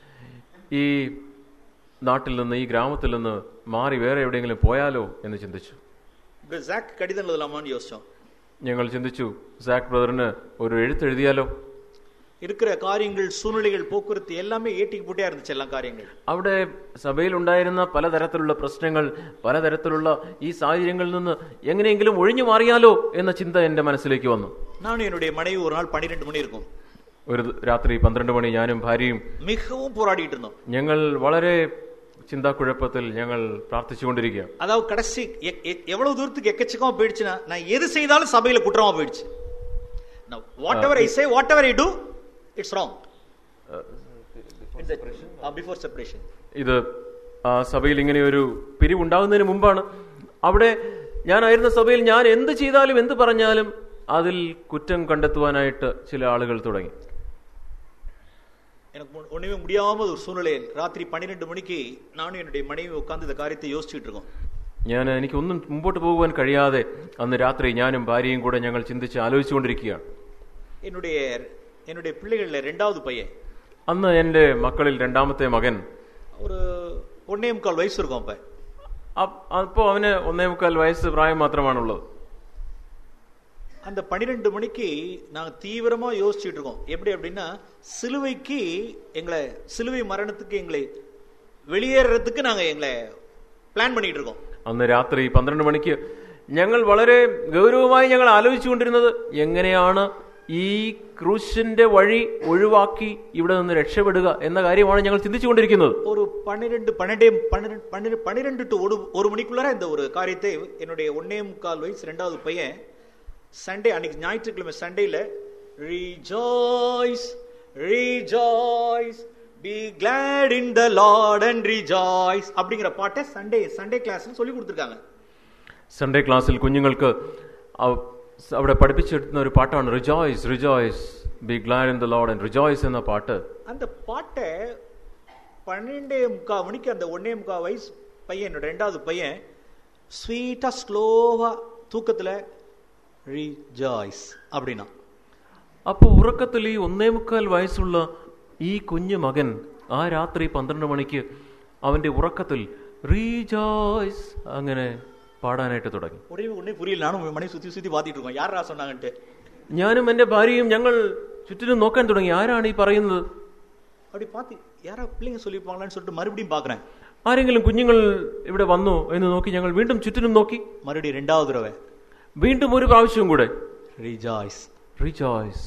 ഈ നാട്ടിൽ നിന്ന് ഈ ഗ്രാമത്തിൽ നിന്ന് മാറി വേറെ എവിടെയെങ്കിലും പോയാലോ എന്ന് ചിന്തിച്ചു இப்படி ஜாக் கடிதம் எழுதலாமான்னு யோசிச்சோம் ഞങ്ങൾ ചിന്തിച്ചു സാക് ബ്രദറിന് ഒരു എഴുത്തെഴുതിയാലോ இருக்கிற காரியங்கள் சூழ்நிலைகள் போக்குவரத்து எல்லாமே ஏட்டிக்கு போட்டே இருந்துச்சு எல்லாம் காரியங்கள் അവിടെ സഭയിൽ ഉണ്ടായിരുന്ന പലതരത്തിലുള്ള പ്രശ്നങ്ങൾ പലതരത്തിലുള്ള ഈ സാഹചര്യങ്ങളിൽ നിന്ന് എങ്ങനെയെങ്കിലും ഒഴിഞ്ഞു മാറിയാലോ എന്ന ചിന്ത എന്റെ മനസ്സിലേക്ക് വന്നു நானும் என்னுடைய மனைவி ஒரு நாள் பன்னிரெண்டு மணி இருக்கும் ഒരു രാത്രി പന്ത്രണ്ട് മണി ഞാനും ഭാര്യയും மிகவும் போராடிட்டு இருந்தோம் ഞങ്ങൾ വളരെ ചിന്താക്കുഴപ്പത്തിൽ ഞങ്ങൾ പ്രാർത്ഥിച്ചുകൊണ്ടിരിക്കുക அதாவது கடைசி எ- எ- எவ்வளவு தூரத்துக்கு எக்கச்சக்கமா போயிடுச்சுன்னா நான் எது செய்தாலும் சபையில குற்றமா போயிடுச்சு whatever I say whatever I do it's wrong before separation ഇത് ആ സഭയിൽ ഇങ്ങനെ ഒരു പിരിവുണ്ടാകുന്നതിന് മുമ്പാണ് അവിടെ ഞാനായിരുന്ന സഭയിൽ ഞാൻ എന്ത് ചെയ്താലും എന്ത് പറഞ്ഞാലും അതിൽ കുറ്റം കണ്ടെത്തുവാനായിട്ട് ചില ആളുകൾ തുടങ്ങി எனக்கு ஒண்ணு- ஒண்ணுமே முடியாம ஒரு சூழ்நிலையில் ராத்திரி பன்னிரெண்டு மணிக்கு நானும் என்னுடைய மனைவி உட்கார்ந்து இந்த காரியத்தை யோசிச்சுட்டு இருக்கோம் ഞാൻ എനിക്കൊന്നും മുമ്പോട്ട് പോകുവാൻ കഴിയാതെ അന്ന് രാത്രി ഞാനും ഭാര്യയും കൂടെ ഞങ്ങൾ ചിന്തിച്ച് ആലോചിച്ചുകൊണ്ടിരിക്കുകയാണ് என்னுடைய என்னுடைய பிள்ளைகள்ல ரெண்டாவது பையன் അന്ന് എൻ്റെ മക്കളിൽ രണ്ടാമത്തെ മകൻ ஒரு ஒன்னே முக்கால் வயசு இருக்கும் அப்ப അப்- അപ്പോ അവന് ഒന്നേ മുക്കാൽ വയസ്സ് പ്രായം മാത്രമാണുള്ളത് அந்த பன்னிரெண்டு மணிக்கு நாங்க தீவிரமா யோசிச்சுட்டு இருக்கோம் எப்படி அப்படின்னா சிலுவைக்கு எங்களை சிலுவை மரணத்துக்கு எங்களை வெளியேறதுக்கு நாங்க எங்களை பிளான் பண்ணிட்டு இருக்கோம் അന്ന് രാത്രി പന്ത്രണ്ട് മണിക്ക് ഞങ്ങൾ വളരെ ഗൗരവമായി ഞങ്ങൾ ആലോചിച്ചുകൊണ്ടിരുന്നത് എങ്ങനെയാണ് ഈ ക്രൂശിന്റെ വഴി ഒഴിവാക്കി ഇവിടെ നിന്ന് രക്ഷപ്പെടുക എന്ന കാര്യമാണ് ഞങ്ങൾ ചിന്തിച്ചുകൊണ്ടിരിക്കുന്നത് ஒரு பன்னிரெண்டு பன்னெண்டே பன்னிரெண்டு பன்னிரெண்டு பன்னிரெண்டு டு ஒரு ஒரு மணிக்குள்ளார இந்த ஒரு காரியத்தை என்னுடைய ஒன்னே முக்கால் வயசு ரெண்டாவது பையன் சண்டே அன்னைக்கு ஞாயிற்றுக்கிழமை சண்டேல rejoice rejoice be glad in the lord and rejoice அப்படிங்கிற பாட்டை சண்டே சண்டே கிளாஸ்னு சொல்லி கொடுத்துருக்காங்க സൺഡേ ക്ലാസ്സിൽ കുഞ്ഞുങ്ങൾക്ക് അവ- അവിടെ പഠിപ്പിച്ചെടുക്കുന്ന ഒരു പാട്ടാണ് rejoice rejoice be glad in the Lord and rejoice എന്ന പാട്ട് அந்த பாட்டை பன்னெண்டே முக்கால் மணிக்கு அந்த ஒன்னே முக்கால் வயசு பையன் என்னோட ரெண்டாவது பையன் ஸ்வீட்டா ஸ்லோவா தூக்கத்துல ரீஜாய்ஸ் அப்படின்னா അപ്പോൾ ഉറക്കത്തിൽ ഈ ഒന്നേ മുക്കാൽ വയസ്സുള്ള ഈ കുഞ്ഞു മകൻ ആ രാത്രി പന്ത്രണ്ട് മണിക്ക് അവന്റെ ഉറക്കത്തിൽ റീജോയ്സ് അങ്ങനെ പാടാനായിട്ട് തുടങ്ങി உடனே ஒன்னே புரியல நானும் என் மனைவி சுத்தி சுத்தி பாத்திட்டு இருக்கோம் யாரா சொன்னாங்கன்ட்டு ഞാനും എൻ്റെ ഭാര്യയും ഞങ്ങൾ ചുറ്റിനും നോക്കാൻ തുടങ്ങി ആരാണ് ഈ പറയുന്നത് அப்படி பார்த்து யாரா பிள்ளைங்க சொல்லியிருப்பாங்களான்னு சொல்லிட்டு மறுபடியும் பாக்குறேன் ആരെങ്കിലും കുഞ്ഞുങ്ങൾ ഇവിടെ വന്നോ എന്ന് നോക്കി ഞങ്ങൾ വീണ്ടും ചുറ്റിനും നോക്കി மறுபடியும் ரெண்டாவது தடவை വീണ്ടും ഒരു പ്രാവശ്യവും കൂടെ ரீஜாய்ஸ் റീജോയ്സ്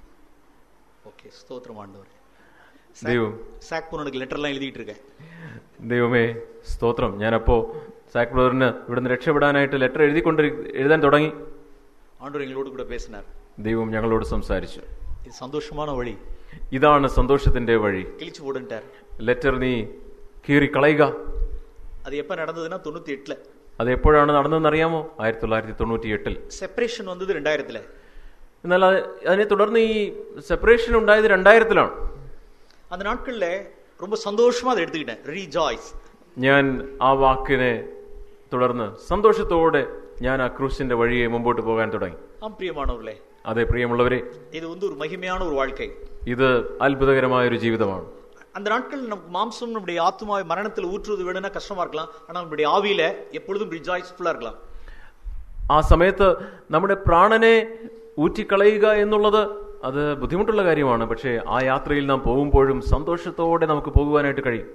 ஓகே ஸ்தோத்திரம் ஆண்டவர் ദൈവം சாக் பொண்ணுக்கு லெட்டர்லாம் எழுதிட்டு இருக்கேன் ദൈവമേ സ്തോത്രം ഞാനപ്പോ സാക് ബ്രദറിന് ഇവിടുന്ന് രക്ഷപ്പെടാനായിട്ട് ലെറ്റർ എഴുതിക്കൊണ്ട് എഴുതാൻ തുടങ്ങി ஆண்டவர் எங்களோடு கூட பேசினார் ദൈവം ഞങ്ങളോട് സംസാരിച്ചു இது സന്തോഷமான വഴി ഇതാണ് സന്തോഷത്തിന്റെ വഴി கிழிச்சு போடுன்ட்டார் ലെറ്റർ നീ കീറി കളയുക அது எப்ப நடந்ததுன்னா தொண்ணூத்தி எட்டுல അത് എപ്പോഴാണ് നടന്നതെന്ന് അറിയാമോ ആയിരത്തി തൊള്ളായിരത്തി തൊണ്ണൂറ്റി എട്ടിൽ செப்பரேஷன் வந்தது ரெண்டாயிரத்துல എന്നാൽ അത് അതിനെ തുടർന്ന് ഈ സെപ്പറേഷൻ ഉണ്ടായത് രണ്ടായിരത്തിലാണ് அந்த நாட்கள்ல ரொம்ப சந்தோஷமா அதை எடுத்துக்கிட்டேன் ரீஜாய்ஸ் ഞാൻ ആ വാക്കിനെ തുടർന്ന് സന്തോഷത്തോടെ ഞാൻ ആ ക്രൂശിന്റെ വഴിയെ മുമ്പോട്ട് പോകാൻ തുടങ്ങി ஆம் பிரியமானவர்களே അതെ പ്രിയമുള്ളവരെ இது வந்து ஒரு மகிமையான ஒரு வாழ்க்கை ഇത് അത്ഭുതകരമായ ഒരു ജീവിതമാണ് அந்த நாட்கள் நமக்கு மாம்சம் நம்முடைய ஆத்மாவை மரணத்தில் ஊற்றுவது வேணும்னா கஷ்டமா இருக்கலாம் ஆனா நம்முடைய ஆவியில எப்பொழுதும் ரிஜாய்ஸ்ஃபுல்லா இருக்கலாம் ആ സമയത്ത് നമ്മുടെ പ്രാണനെ ഊറ്റിക്കളയുക എന്നുള്ളത് അത് ബുദ്ധിമുട്ടുള്ള കാര്യമാണ് പക്ഷേ ആ യാത്രയിൽ നാം പോകുമ്പോഴും സന്തോഷത്തോടെ നമുക്ക് പോകുവാനായിട്ട് കഴിയും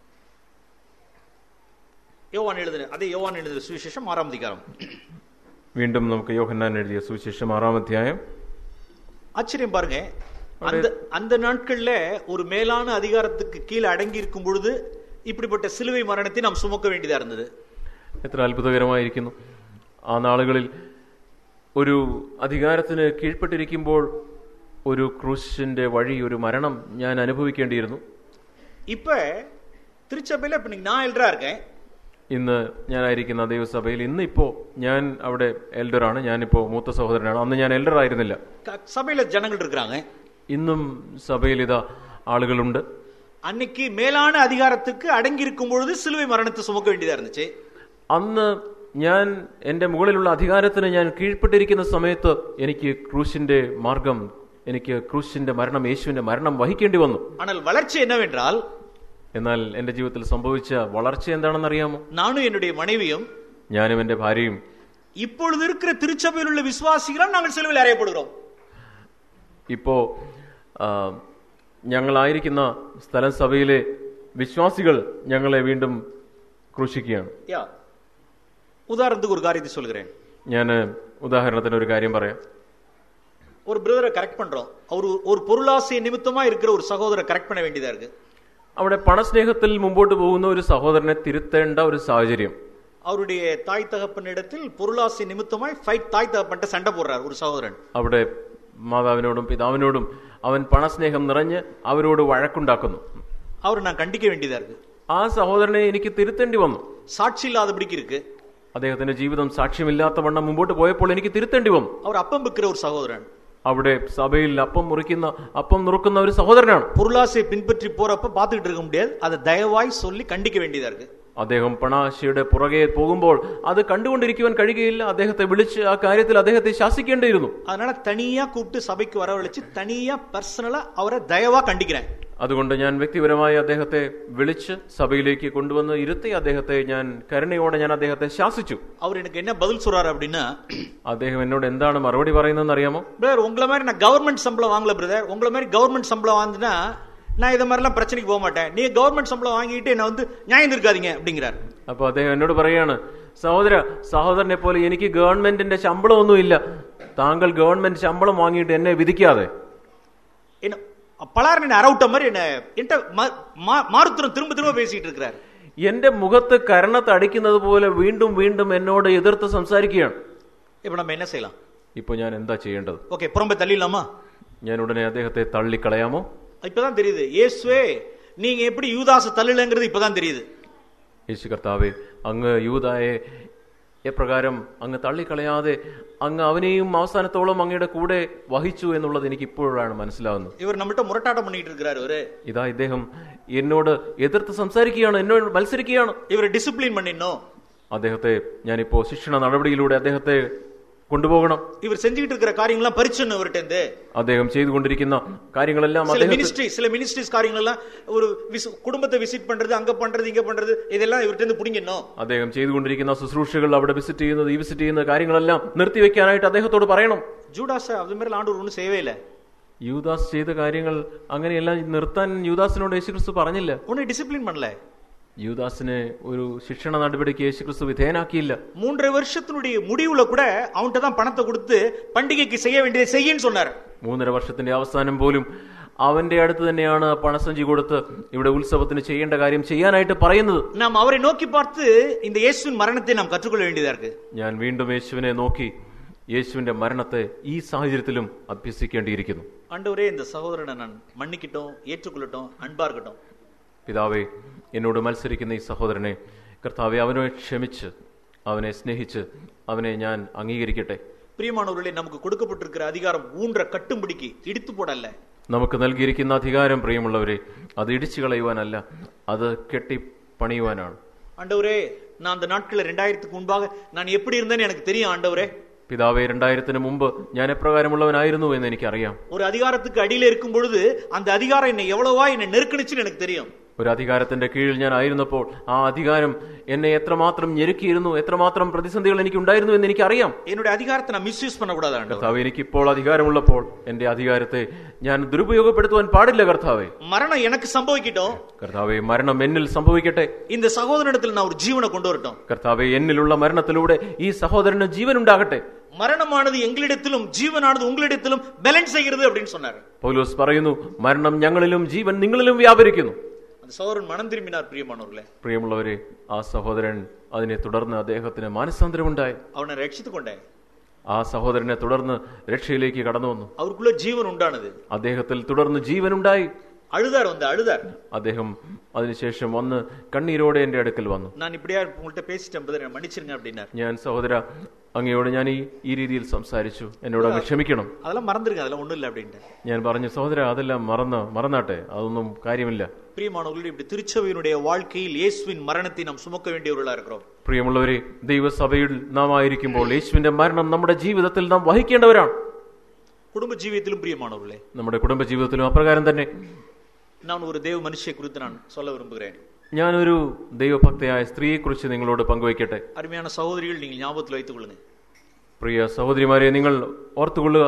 யோவான் எழுதின அதே யோவான் எழுதின சுவிசேஷம் ஆறாம் அதிகாரம் വീണ്ടും നമുക്ക് യോഹന്നാൻ എഴുതിയ സുവിശേഷം ആറാം അധ്യായം ஆச்சரியம் பாருங்க அந்த அந்த நாட்கள்ல ஒரு மேலான அதிகாரத்துக்கு கீழே அடங்கி இருக்கும் பொழுது இப்படிப்பட்ட சிலுவை மரணத்தை நாம் சுமக்க வேண்டியதா இருந்தது എത്ര അത്ഭുതകരമായിരിക്കുന്നു ആ നാളുകളിൽ ഒരു അധികാരത്തിന് കീഴ്പ്പെട്ടിരിക്കുമ്പോൾ ഒരു ക്രൂശിന്റെ വഴി ഒരു മരണം ഞാൻ അനുഭവിക്കേണ്ടിയിരുന്നു இப்ப திருச்சபையில இப்ப இன்னைக்கு நான் எல்டரா இருக்கேன் ഇന്ന് ഞാനായിരിക്കുന്ന ദൈവസഭയിൽ ഇന്നിപ്പോ ഞാൻ അവിടെ എൽഡറാണ് ഞാനിപ്പോ മൂത്ത സഹോദരനാണ് അന്ന് ഞാൻ എൽഡർ ആയിരുന്നില്ല க- സഭയിல ஜனங்கள் இருக்கிறாங்க ഇന്നും സഭയിൽ ഇതാ ആളുകളുണ്ട് அன்னைக்கு மேலான அதிகாரத்துக்கு அடங்கி இருக்கும் பொழுது சிலுவை மரணத்தை சுமக்க வேண்டியதா இருந்துச்சு അന്ന് ഞാൻ എൻ്റെ മുകളിലുള്ള അധികാരത്തിന് ഞാൻ കീഴ്പ്പെട്ടിരിക്കുന്ന സമയത്ത് എനിക്ക് ക്രൂശിന്റെ മാർഗം എനിക്ക് ക്രൂശിന്റെ മരണം യേശുവിന്റെ മരണം വഹിക്കേണ്ടി വന്നു ஆனால் வளர்ச்சி என்னவென்றால் എന്നാൽ എൻ്റെ ജീവിതത്തിൽ സംഭവിച്ച വളർച്ച എന്താണെന്ന് അറിയാമോ நானும் என்னுடைய மனைவியும் ഞാനും എൻ്റെ ഭാര്യയും இப்பொழுது இருக்கிற திருச்சபையில் உள்ள விசுவாசிகளால் நாங்கள் சிலுவையில் அறையப்படுகிறோம் ഇപ്പോ ആ, ഞങ്ങളായിരിക്കുന്ന സ്ഥലം സഭയിലെ വിശ്വാസികൾ ഞങ്ങളെ വീണ്ടും ക്രൂശിക്കുകയാണ് யா உதாரணத்துக்கு ஒரு காரியத்தை சொல்கிறேன் ഞാൻ ഉദാഹരണത്തിന് ഒരു കാര്യം പറയാം ஒரு பிரதரை கரெக்ட் பண்றோம் அவர் ஒரு- ஒரு பொருளாசை நிமித்தமா இருக்கிற ஒரு சகோதரரை கரெக்ட் பண்ண வேண்டியதா இருக்கு അവിടെ പണസ്നേഹത്തിൽ മുമ്പോട്ട് പോകുന്ന ഒരു സഹോദരനെ തിരുത്തേണ്ട ഒരു സാഹചര്യം அவருடைய தாய் தகப்பனிடத்தில் பொருளாசை நிமித்தமாய் ஃபைட் தாய் தகப்பன்ட்ட சண்டை போடுறார் ஒரு சகோதரன் അവിടെ മാതാവിനോടും പിതാവിനോടും അവൻ പണസ്നേഹം നിറഞ്ഞ് അവരോട് വഴക്കുണ്ടാക്കുന്നു அவர் நான் கண்டிக்க வேண்டியதா இருக்கு ആ സഹോദരനെ എനിക്ക് തിരുത്തേണ്ടി വന്നു சாட்சி இல்லாதபடிக்கு இருக்கு അദ്ദേഹത്തിന്റെ ജീവിതം സാക്ഷ്യമില്ലാത്ത വണ്ണം മുമ്പോട്ട് പോയപ്പോൾ എനിക്ക് തിരുത്തേണ്ടി വന്നു அவர் அப்பம் விற்கிற ஒரு சகோதரன் അവിടെ സഭയിൽ അപ്പം മുറിക്കുന്ന അപ്പം നുറുക്കുന്ന ഒരു സഹോദരനാണ് பொருளாசை பின்பற்றி போறப்ப பார்த்துக்கிட்டு இருக்க முடியாது அதை தயவாய் சொல்லி கண்டிக்க வேண்டியதா இருக்கு അദ്ദേഹം പണാശിയുടെ പുറകെ പോകുമ്പോൾ അത് കണ്ടുകൊണ്ടിരിക്കുവാൻ കഴിയുകയില്ല അദ്ദേഹത്തെ വിളിച്ച് ആ കാര്യത്തിൽ അദ്ദേഹത്തെ ശാസിക്കേണ്ടിയിരുന്നു அதனால தனியா கூப்பிட்டு சபைக்கு வரவழைச்சு தனியா பர்சனலா அவரை தயவா கண்டிக்கிறேன் അതുകൊണ്ട് ഞാൻ വ്യക്തിപരമായി അദ്ദേഹത്തെ വിളിച്ച് സഭയിലേക്ക് കൊണ്ടുവന്ന് ഇരുത്തി അദ്ദേഹത്തെ ഞാൻ കരുണയോടെ ഞാൻ അദ്ദേഹത്തെ ശാസിച്ചു அவர் எனக்கு என்ன பதில் சொல்றாரு அப்படின்னா അദ്ദേഹം എന്നോട് എന്താണ് മറുപടി പറയുന്നതെന്ന് അറിയാമോ பிரதர் உங்களை மாதிரி நான் கவர்மெண்ட் சம்பளம் வாங்கல பிரதர் உங்களை மாதிரி கவர்மெண்ட் சம்பளம் வாங்கினா நான் இதை மாதிரிலாம் பிரச்சனைக்கு போக மாட்டேன் நீங்க கவர்மெண்ட் சம்பளம் வாங்கிட்டு என்ன வந்து நியாயம் இருக்காதீங்க அப்படிங்கிறார் അപ്പൊ അദ്ദേഹം എന്നോട് പറയാണ് സഹോദര സഹോദരനെ പോലെ എനിക്ക് ഗവൺമെന്റിന്റെ ശമ്പളമൊന്നുമില്ല താങ്കൾ ഗവൺമെന്റ് ശമ്പളം വാങ്ങിയിട്ട് എന്നെ വിധിക്കാതെ என்ன பலார் என்ன அரவுட்ட மாதிரி என்ன என்கிட்ட ம- மா- மாறுத்திரம் திரும்ப திரும்ப பேசிட்டு இருக்கிறார் എന്റെ മുഖത്ത് കരണത്ത് അടിക്കുന്നത് പോലെ വീണ്ടും വീണ്ടും എന്നോട് എതിർത്ത് സംസാരിക്കുകയാണ് இப்ப நம்ம என்ன செய்யலாம் ഇപ്പൊ ഞാൻ എന്താ ചെയ്യേണ്ടത് ஓகே புறம்பே தள்ளிடலாமா ഞാൻ ഉടനെ അദ്ദേഹത്തെ തള്ളിക്കളയാമോ இப்பதான் தெரியுது இயேசுவே நீங்க எப்படி யூதாச தள்ளலங்கிறது இப்பதான் தெரியுது യേശു കർത്താവെ അങ്ങ് യൂതായെ എപ്രകാരം അങ്ങ് തള്ളിക്കളയാതെ അങ്ങ് അവനെയും അവസാനത്തോളം അങ്ങയുടെ കൂടെ വഹിച്ചു എന്നുള്ളത് എനിക്ക് ഇപ്പോഴാണ് മനസ്സിലാവുന്നത് இவர் நம்மகிட்ட முரட்டாட்டம் பண்ணிட்டு இருக்கிறாரு இவரு ഇതാ ഇദ്ദേഹം എന്നോട് എതിർത്ത് സംസാരിക്കുകയാണ് എന്നോട് മത്സരിക്കുകയാണ് இவரை டிசிப்ளின் பண்ணிடணும் അദ്ദേഹത്തെ ഞാനിപ്പോ ശിക്ഷണ നടപടിയിലൂടെ അദ്ദേഹത്തെ കൊണ്ടുപോകണം இவர் செஞ்சுக்கிட்டு இருக்கிற காரியங்கள்லாம் பறிச்சுன்னு இவர்கிட்ட இருந்து അദ്ദേഹം ചെയ്തുകൊണ്ടിരിക്കുന്ന കാര്യങ്ങളെല്ലാം சில അദ്ദേഹം மினிஸ்ட்ரி சில மினிஸ்ட்ரிஸ் காரியங்கள் எல்லாம் ஒரு விசு- குடும்பத்தை விசிட் பண்றது அங்க பண்றது இங்க பண்றது இதெல்லாம் இவர்கிட்ட இருந்து புடிங்கணும் അദ്ദേഹം ചെയ്തുകൊണ്ടിരിക്കുന്ന ശുശ്രൂഷകൾ അവിടെ വിസിറ്റ് ചെയ്യുന്നത് ഈ വിസിറ്റ് ചെയ്യുന്ന കാര്യങ്ങളെല്ലാം നിർത്തിവെക്കാനായിട്ട് അദ്ദേഹത്തോട് പറയണം ஜூடாஸ அது மாதிரி ஆண்டவர் ஒன்றும் செய்யவே இல்லை യൂദാസ് ചെയ്ത കാര്യങ്ങൾ അങ്ങനെയെല്ലാം നിർത്താൻ യൂദാസിനോട് യേശുക്രിസ്തു പറഞ്ഞില്ല ஒன்னும் டிசிப்ளின் பண்ணல യൂദാസിനെ ഒരു ശിക്ഷണ നടപടിക്ക് യേശുക്രിസ്തു വിധേയനാക്കിയില്ല மூன்றரை வருஷத்தினுடைய முடிவுல கூட அவன்கிட்ட தான் பணத்தை கொடுத்து பண்டிகைக்கு செய்ய வேண்டியதை செய்யன்னு சொன்னார் മൂന്നര വർഷത്തിന്റെ അവസാനം പോലും അവന്റെ അടുത്ത് തന്നെയാണ് പണസഞ്ചി കൊടുത്ത് ഇവിടെ ഉത്സവത്തിന് ചെയ്യേണ്ട കാര്യം ചെയ്യാനായിട്ട് പറയുന്നത് நாம் அவரை நோக்கி பார்த்து இந்த இயேசுவின் மரணத்தை நாம் கற்றுக்கொள்ள வேண்டியதா இருக்கு ഞാൻ വീണ്ടും യേശുവിനെ നോക്കി യേശുവിന്റെ മരണത്തെ ഈ സാഹചര്യത്തിലും അഭ്യസിക്കേണ്ടിയിരിക്കുന്നു ஆண்டவரே இந்த சகோதரனை நான் மன்னிக்கட்டும் ஏற்றுக்கொள்ளட்டும் அன்பா இருக்கட்டும் പിതാവേ എന്നോട് മത്സരിക്കുന്ന ഈ സഹോദരനെ കർത്താവെ അവനെ ക്ഷമിച്ച് അവനെ സ്നേഹിച്ച് അവനെ ഞാൻ അംഗീകരിക്കട്ടെ பிரியமானவர்களே நமக்கு கொடுக்கப்பட்டிருக்கிற அதிகாரம் ஊன்ற கட்டும்பிடிக்கு இடித்து போடல்ல നമുക്ക് നൽകിയിരിക്കുന്ന അധികാരം പ്രിയമുള്ളവരെ അത് ഇടിച്ചു കളയുവാനല്ല അത് കെട്ടി പണിയുവാനാണ് ஆண்டவரே நான் அந்த நாட்கள்ல ரெண்டாயிரத்துக்கு முன்பாக நான் எப்படி இருந்தேன்னு எனக்கு தெரியும் ஆண்டவரே പിതാവെ രണ്ടായിരത്തിന് മുമ്പ് ഞാൻ എപ്രകാരമുള്ളവനായിരുന്നു എന്ന് എനിക്കറിയാം ஒரு அதிகாரத்துக்கு அடியில இருக்கும் பொழுது அந்த அதிகாரம் என்னை எவ்வளவா என்னை நெருக்கணிச்சுன்னு எனக்கு தெரியும் ഒരു അധികാരത്തിന്റെ കീഴിൽ ഞാൻ ആയിരുന്നപ്പോൾ ആ അധികാരം എന്നെ എത്രമാത്രം ഞെരുക്കിയിരുന്നു എത്രമാത്രം പ്രതിസന്ധികൾ എനിക്ക് ഉണ്ടായിരുന്നു എന്ന് എനിക്കറിയാം என்னுடைய அதிகாரத்தை நான் மிஸ்யூஸ் பண்ணக்கூடாது ஆண்டவர் കർത്താവ് എനിക്കിപ്പോൾ അധികാരമുള്ളപ്പോൾ എന്റെ അധികാരത്തെ ഞാൻ ദുരുപയോഗപ്പെടുത്തുവാൻ പാടില്ല കർത്താവെ மரணம் எனக்கு சம்பவிக்கட்டும் കർത്താവെ മരണം എന്നിൽ സംഭവിക്കട്ടെ இந்த சகோதரனிடத்தில் நான் ஒரு ஜீவனை கொண்டு வரட்டும் കർത്താവെ എന്നിലുള്ള മരണത്തിലൂടെ ഈ സഹോദരന് ജീവൻ ഉണ്ടാകട്ടെ மரணமானது எங்களிடத்திலும் ஜீவனானது உங்களிடத்திலும் பேலன்ஸ் செய்கிறது அப்படின்னு சொன்னார் പൗലോസ് പറയുന്നു മരണം ഞങ്ങളിലും ജീവൻ നിങ്ങളിലും വ്യാപരിക്കുന്നു அந்த சகோதரன் மனம் திரும்பினார் பிரியமானவர்களே പ്രിയമുള്ളവരെ ആ സഹോദരൻ അതിനെ തുടർന്ന് അദ്ദേഹത്തിന് മാനസാന്തരമുണ്ടായി அவனை ரட்சித்து கொண்டேன் ആ സഹോദരനെ തുടർന്ന് രക്ഷയിലേക്ക് കടന്നു വന്നു அவருக்குள்ள ஜீவன் உண்டானது അദ്ദേഹത്തിൽ തുടർന്ന് ജീവനുണ്ടായി அழுதார் வந்து அழுதார் അദ്ദേഹം അതിനുശേഷം വന്ന് കണ്ണീരോടെ എന്റെ അടുക്കൽ വന്നു நான் இப்படியா உங்கள்கிட்ட பேசிட்டேன் brother, என்னை மன்னிச்சிருங்க அப்படின்னார் ഞാൻ സഹോദര അങ്ങയോട് ഞാൻ ഈ ഈ രീതിയിൽ സംസാരിച്ചു എന്നോട് അങ്ങ് ക്ഷമിക്കണം அதெல்லாம் மறந்துருங்க அதெல்லாம் ஒண்ணும் இல்லை அப்படின்ட்டு ഞാൻ പറഞ്ഞു സഹോദര അതെല്ലാം മറന്ന് മറന്നാട്ടെ അതൊന്നും കാര്യമില്ല பிரியமானவர்களே இப்படி திருச்சபையினுடைய வாழ்க்கையில் இயேசுவின் மரணத்தை நாம் சுமக்க வேண்டியவர்களா இருக்கிறோம் പ്രിയമുള്ളവരെ ദൈവസഭയിൽ നാം ആയിരിക്കുമ്പോൾ യേശുവിന്റെ മരണം നമ്മുടെ ജീവിതത്തിൽ നാം വഹിക്കേണ്ടവരാണ് குடும்ப ஜீவியத்திலும் பிரியமானவர்களே നമ്മുടെ കുടുംബ ജീവിതത്തിലും അപ്രകാരം തന്നെ நான் ஒரு தேவ மனுஷியை குறித்து நான் சொல்ல விரும்புகிறேன் ഞാനൊരു ദൈവഭക്തയായ സ്ത്രീയെക്കുറിച്ച് നിങ്ങളോട് പങ്കുവയ്ക്കട്ടെ அருமையான சகோதரிகள் நீங்கள் ஞாபகத்தில் வைத்துக் கொள்ளுங்க പ്രിയ സഹോദരിമാരെ നിങ്ങൾ ഓർത്തുകൊള്ളുക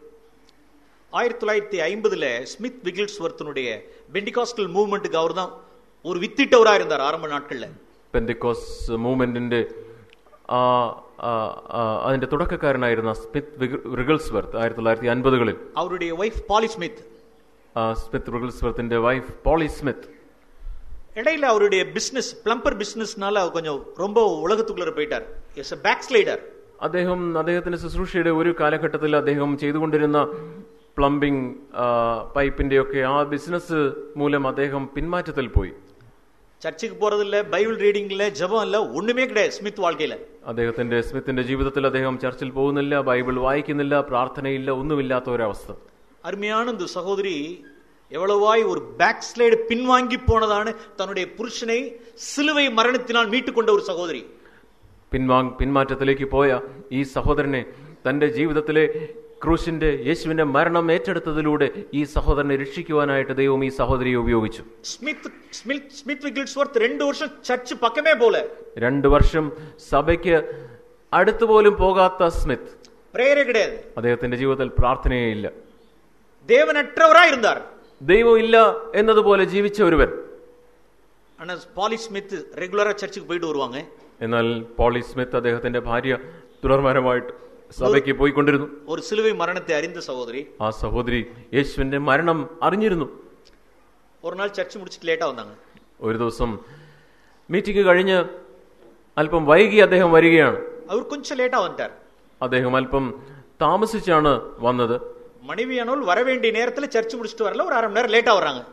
ஆயிரத்தி தொள்ளாயிரத்தி ஐம்பதுல ஸ்மித் விகில்ஸ்வர்த்தனுடைய பெண்டிகாஸ்டல் மூவ்மெண்ட்டுக்கு அவர் தான் ஒரு வித்திட்டவரா இருந்தார் ஆரம்ப நாட்கள்ல പെന്തിക്കോസ് മൂവ്മെന്റിന്റെ ആ ആ, ആ, അതിന്റെ തുടക്കക്കാരനായിരുന്ന സ്മിത്ത് വിഗ- റിഗിൾസ്വർത്ത് ആയിരത്തി തൊള്ളായിരത്തി അൻപതുകളിൽ அவருடைய ஒய்ஃப் பாலி ஸ்மித் ആ, സ്മിത്ത് റിഗിൾസ്വർത്തിന്റെ വൈഫ് പോളി സ്മിത്ത് இடையில அவருடைய பிசினஸ் பிளம்பர் பிசினஸ்னால அவர் கொஞ்சம் ரொம்ப உலகத்துக்குள்ள போயிட்டார் எஸ் பேக் ஸ்லைடர் അദ്ദേഹം അദ്ദേഹത്തിന്റെ ശുശ്രൂഷയുടെ ഒരു കാലഘട്ടത്തിൽ അദ്ദേഹം ചെയ്തുകൊണ്ടിരുന്ന പ്ലംബിംഗ് പൈപ്പിന്റെയൊക്കെ ആ ബിസിനസ് മൂലം അദ്ദേഹം പിന്മാറ്റത്തിൽ പോയി சர்ச்சுக்கு போறது இல்ல பைபிள் ரீடிங் இல்ல ஜெபம் இல்ல ஒண்ணுமே கிடையாது ஸ்மித் வாழ்க்கையில അദ്ദേഹത്തിന്റെ സ്മിത്തിന്റെ ജീവിതത്തിൽ അദ്ദേഹം ചർച്ചിൽ പോകുന്നില്ല ബൈബിൾ വായിക്കുന്നില്ല പ്രാർത്ഥനയില്ല ഒന്നുമില്ലാത്ത ഒരവസ്ഥ அருமையான இந்த சகோதரி எவ்வளவாய் ஒரு பேக் ஸ்லைடு பின்வாங்கி போனதான தன்னுடைய புருஷனை சிலுவை மரணத்தினால் மீட்டுக் கொண்ட ஒரு சகோதரி പിൻവാങ് പിന്മാറ്റത്തിലേക്ക് പോയ ഈ സഹോദരനെ തന്റെ ജീവിതത്തിലെ ക്രൂശിന്റെ യേശുവിന്റെ മരണം ഏറ്റെടുത്തതിലൂടെ ഈ സഹോദരനെ രക്ഷിക്കുവാനായിട്ട് ദൈവം ഈ സഹോദരിയെ ഉപയോഗിച്ചു ஸ்மித் ஸ்மித் ஸ்மித் விகில்ஸ்வர்த் ரெண்டு வருஷம் சர்ச் பக்கமே போல രണ്ടു വർഷം സഭയ്ക്ക് അടുത്തുപോലും പോകാത്ത സ്മിത്ത് பிரேயரே கிடையாது അദ്ദേഹത്തിന്റെ ജീവിതത്തിൽ പ്രാർത്ഥനയേ ഇല്ല தேவனற்றவரா இருந்தார் ദൈവം ഇല്ല എന്നതുപോലെ ജീവിച്ച ഒരുവൻ ஆனா பாலி ஸ்மித் ரெகுலரா சர்ச்சுக்கு போயிட்டு வருவாங்க എന്നാൽ പോളി സ്മിത്ത് അദ്ദേഹത്തിന്റെ ഭാര്യ തുടർമാനമായിട്ട് സഭയ്ക്ക് പോയിക്കൊണ്ടിരുന്നു ஒரு சிலுவை மரணத்தை அறிந்த சகோதரி ആ സഹോദരി യേശുവിന്റെ മരണം അറിഞ്ഞിരുന്നു ஒரு நாள் சர்ச் முடிச்சிட்டு லேட்டா வந்தாங்க ഒരു ദിവസം മീറ്റിംഗ് കഴിഞ്ഞ് അല്പം വൈകി അദ്ദേഹം വരികയാണ് அவர் கொஞ்சம் லேட்டா வந்துட்டார் അദ്ദേഹം അല്പം താമസിച്ചാണ് വന്നത് மனைவியானவள் வர வேண்டிய நேரத்துல சர்ச் முடிச்சிட்டு வரல ஒரு அரை மணி நேரம் லேட்டா வர்றாங்க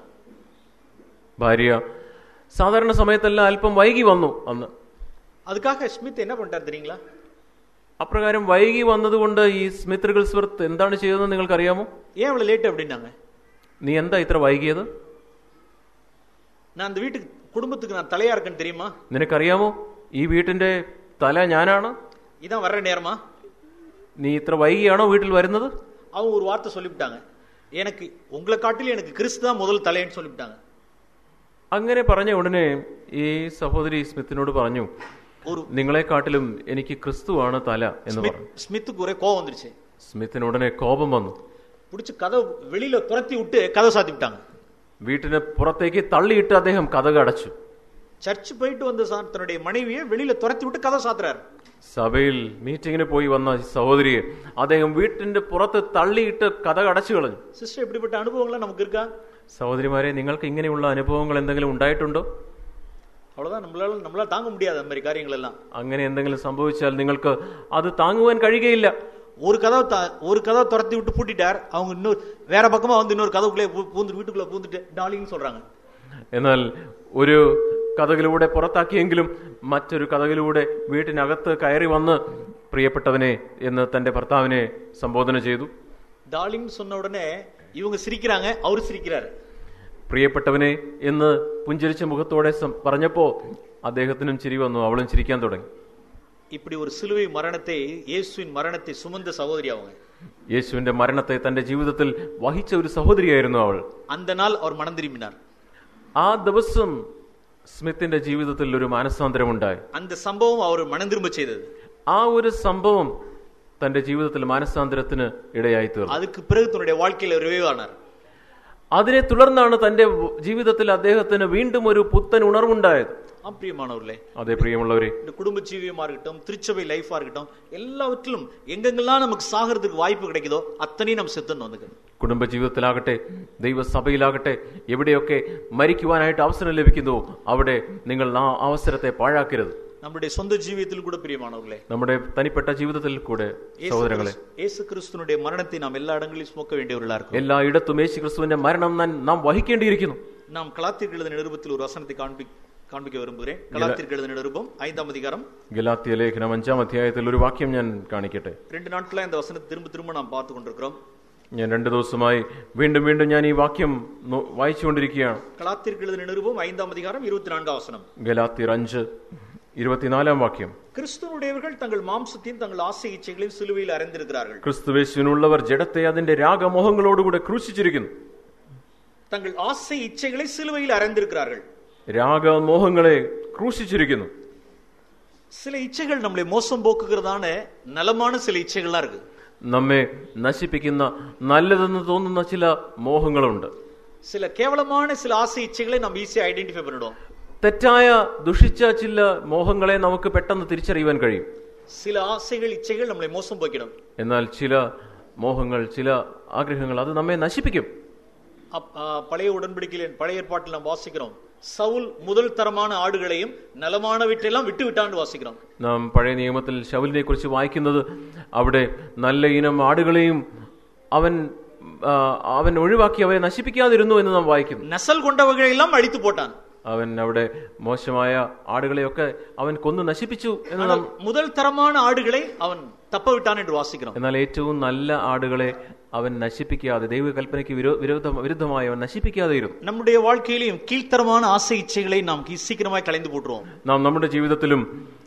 ഭാര്യ സാധാരണ സമയത്തെല്ലാം അല്പം വൈകി വന്നു അന്ന് அதுக்காக ஸ்மித் என்ன பண்ணிட்டார் தெரியுங்களா അപ്രകാരം വൈകി വന്നതുകൊണ്ട് ഈ സ്മിത്ത് റിഗിൾസ്വർത്ത് എന്താണ് ചെയ്തതെന്ന് നിങ്ങൾക്കറിയാമോ ஏன் அவ்வளவு லேட் அப்படின்னாங்க നീ എന്താ ഇത്ര വൈകിയത് நான் அந்த வீட்டுக்கு குடும்பத்துக்கு நான் தலையா இருக்கேன்னு தெரியுமா നിനക്കറിയാമോ ഈ വീട്ടിന്റെ തല ഞാനാണ് இதான் வர்ற நேரமா നീ ഇത്ര വൈകിയാണോ വീട്ടിൽ വരുന്നത് அவங்க ஒரு வார்த்தை சொல்லிவிட்டாங்க எனக்கு உங்களை காட்டிலும் எனக்கு கிறிஸ்து தான் முதல் தலைன்னு சொல்லிவிட்டாங்க അങ്ങനെ പറഞ്ഞ ഉടനെ ഈ സഹോദരി സ്മിത്തിനോട് പറഞ്ഞു ஒரு നിങ്ങളെക്കാട്ടിലും എനിക്ക് ക്രിസ്തുവാണ് തല എന്ന് പറഞ്ഞു ஸ்மித் ஸ்மித்துக்கு ஒரே கோவம் வந்துருச்சு സ്മിത്തിന് ഉടനെ കോപം വന്നു பிடிச்சி கதவு வெளியில துரத்தி விட்டு கதவை சாத்தி விட்டாங்க വീട്ടിന് പുറത്തേക്ക് തള്ളിയിട്ട് അദ്ദേഹം കഥക അടച്ചു சர்ச் போயிட்டு வந்த சா- தன்னுடைய மனைவியை வெளியில துரத்தி விட்டு கதவை சாத்துறாரு സഭയിൽ മീറ്റിങ്ങിന് പോയി വന്ന ഈ സഹോദരിയെ അദ്ദേഹം വീട്ടിന്റെ പുറത്ത് തള്ളിയിട്ട് കഥക അടച്ചു കളഞ്ഞു சிஸ்டர் இப்படிப்பட்ட அனுபவங்கள்லாம் நமக்கு இருக்கா സഹോദരിമാരെ നിങ്ങൾക്ക് ഇങ്ങനെയുള്ള അനുഭവങ്ങൾ എന്തെങ്കിലും ഉണ്ടായിട്ടുണ്ടോ அவ்வளவுதான் நம்மளால நம்மளால தாங்க முடியாது அந்த மாதிரி காரியங்கள் எல்லாம் അങ്ങനെ എന്തെങ്കിലും സംഭവിച്ചാൽ നിങ്ങൾക്ക് അത് താങ്ങുവാൻ കഴിയുകയില്ല ஒரு கதவை த- ஒரு கதவை துரத்தி விட்டு பூட்டிட்டார் அவங்க இன்னொரு வேற பக்கமா வந்து இன்னொரு கதவுக்குள்ளே பூ- பூந்து வீட்டுக்குள்ள பூந்துட்டு டாலின்னு சொல்றாங்க എന്നാൽ ഒരു കഥകിലൂടെ പുറത്താക്കിയെങ്കിലും മറ്റൊരു കഥകിലൂടെ വീട്ടിനകത്ത് കയറി വന്ന് പ്രിയപ്പെട്ടവനെ എന്ന് തന്റെ ഭർത്താവിനെ സംബോധന ചെയ്തു டார்லிங் சொன்ன உடனே இவங்க சிரிக்கிறாங்க அவரு சிரிக்கிறாரு പ്രിയപ്പെട്ടവനെ എന്ന് പുഞ്ചിരിച്ച മുഖത്തോടെ സം- പറഞ്ഞപ്പോ അദ്ദേഹത്തിനും ചിരി വന്നു അവളും ചിരിക്കാൻ തുടങ്ങി இப்படி ஒரு சிலுவை மரணத்தை இயேசுவின் மரணத்தை சுமந்த சகோதரி அவங்க യേശുവിന്റെ മരണത്തെ തന്റെ ജീവിതത്തിൽ വഹിച്ച ഒരു സഹോദരിയായിരുന്നു അവൾ அந்த நாள் அவர் மனம் திரும்பினார் ആ ദിവസം സ്മിത്തിന്റെ ജീവിതത്തിൽ ഒരു മാനസാന്തരമുണ്ടായി அந்த சம்பவம் அவர் மனம் திரும்ப செய்தது ആ ഒരു സംഭവം തന്റെ ജീവിതത്തിൽ മാനസാന്തരത്തിന് ഇടയായി തീർന്നു அதுக்கு பிறகு தன்னுடைய வாழ்க்கையில ரிவைவானார் അതിനെ തുടർന്നാണ് തന്റെ ജീവിതത്തിൽ അദ്ദേഹത്തിന് വീണ്ടും ഒരു പുത്തൻ ഉണർവുണ്ടായത് ஆம் பிரியமானவர்களே അതേ പ്രിയമുള്ളവരെ இந்த குடும்ப ஜீவியமா இருக்கட்டும் திருச்சபை லைஃபா இருக்கட்டும் எல்லாவற்றிலும் எங்கெங்கெல்லாம் நமக்கு சாகிறதுக்கு வாய்ப்பு கிடைக்குதோ அத்தனையும் நம்ம செத்துன்னு வந்துக்கணும் കുടുംബ ജീവിതത്തിലാകട്ടെ ദൈവസഭയിലാകട്ടെ എവിടെയൊക്കെ മരിക്കുവാനായിട്ട് അവസരം ലഭിക്കുന്നുവോ അവിടെ നിങ്ങൾ ആ അവസരത്തെ പാഴാക്കരുത് நம்முடைய சொந்த ஜீவியத்தில் கூட பிரியமானவர்களே നമ്മുടെ തനിപ്പെട്ട ജീവിതത്തിൽ കൂടെ இயேசு സഹോദരങ്ങളെ கிறிஸ்து- இயேசு கிறிஸ்துனுடைய மரணத்தை நாம் எல்லா இடங்களிலும் சுமக்க வேண்டியவர்களா இருக்கும் എല്ലായിടത്തും യേശു ക്രിസ്തുവിന്റെ മരണം നാം- നാം വഹിക്കേണ്ടിയിരിക്കുന്നു நாம் கலாத்திற்கு எழுதின நிருபத்தில் ஒரு வசனத்தை காண்பி காண்பிக்க விரும்புகிறேன் கலாத்திற்கு எழுதின நிருபம் ஐந்தாம் அதிகாரம் ഗലാത്തിയ ലേഖനം അഞ്ചാം അധ്യായത്തിൽ ഒരു വാക്യം ഞാൻ കാണിക്കട്ടെ ரெண்டு நாட்களா இந்த வசனத்தை திரும்ப திரும்ப நாம் பார்த்து கொண்டிருக்கிறோம் ഞാൻ രണ്ടു ദിവസമായി വീണ്ടും വീണ്ടും ഞാൻ ഈ വാക്യം നോ- വായിച്ചുകൊണ്ടിരിക്കുകയാണ് கலாத்திற்கு எழுதின நிருபம் ஐந்தாம் அதிகாரம் இருபத்தி நான்காம் வசனம் ഗലാത്തിയർ അഞ്ച് ഇരുപത്തിനാലാം വാക്യം கிறிஸ்துவனுடையவர்கள் தங்கள் மாம்சத்தையும் தங்கள் ஆசை இச்சைகளையும் சிலுவையில் அறைந்திருக்கிறார்கள் ക്രിസ്തുവേശുവിനുള്ളവർ ജഡത്തെ അതിന്റെ രാഗമോഹങ്ങളോടുകൂടെ ക്രൂശിച്ചിരിക്കുന്നു தங்கள் ஆசை இச்சைகளை சிலுவையில் அறைந்திருக்கிறார்கள் രാഗമോഹങ്ങളെ ക്രൂശിച്ചിരിക്കുന്നു சில இச்சைகள் நம்மளை மோசம் போக்குகிறதான நலமான சில இச்சைகள்லாம் இருக்கு നമ്മെ നശിപ്പിക്കുന്ന നല്ലതെന്ന് തോന്നുന്ന ചില മോഹങ്ങളുണ്ട് சில கேவலமான சில ஆசை இச்சைகளை நம்ம ஈஸியா ஐடென்டிஃபை பண்ணிடுவோம் തെറ്റായ ദുഷിച്ച ചില മോഹങ്ങളെ നമുക്ക് പെട്ടെന്ന് തിരിച്ചറിയുവാൻ കഴിയും சில ஆசைகள் இச்சைகள் நம்மளை மோசம் போக்கிடும் എന്നാൽ ചില മോഹങ്ങൾ ചില ആഗ്രഹങ്ങൾ അത് നമ്മെ നശിപ്പിക്കും அப்- ஆ, பழைய உடன்படிக்கையில் பழைய ஏற்பாட்டில் நாம் வாசிக்கிறோம் சவுல் முதல் தரமான ஆடுகளையும் நலமானவற்றையெல்லாம் விட்டு விட்டான்னு வாசிக்கிறோம் നാം പഴയ നിയമത്തിൽ ശൗലിനെ കുറിച്ച് വായിക്കുന്നത് അവിടെ നല്ല ഇനം ആടുകളെയും അവൻ ആ, അവൻ ഒഴിവാക്കി അവരെ നശിപ്പിക്കാതിരുന്നു എന്ന് നാം വായിക്കുന്നു நெசல் கொண்டவர்களை எல்லாம் அழித்து போட்டான் അവൻ അവിടെ മോശമായ ആടുകളെയൊക്കെ അവൻ കൊന്നു നശിപ്പിച്ചു എന്ന് നാം ஆனால் முதல் தரமான ஆடுகளை அவன் தப்ப விட்டான் என்று வாசிக்கிறோம் എന്നാൽ ഏറ്റവും നല്ല ആടുകളെ അവൻ നശിപ്പിക്കാതെ ദൈവകൽപ്പനയ്ക്ക് വിരോ വിരോധ വിരുദ്ധമായി അവൻ നശിപ്പിക്കാതെ ഇരുന്നു நம்முடைய வாழ்க்கையிலும் கீழ்த்தரமான ஆசை இச்சைகளை நாம் கி- சீக்கிரமாய் கலைந்து போட்டுருவோம் നാം നമ്മുടെ ജീവിതത്തിലും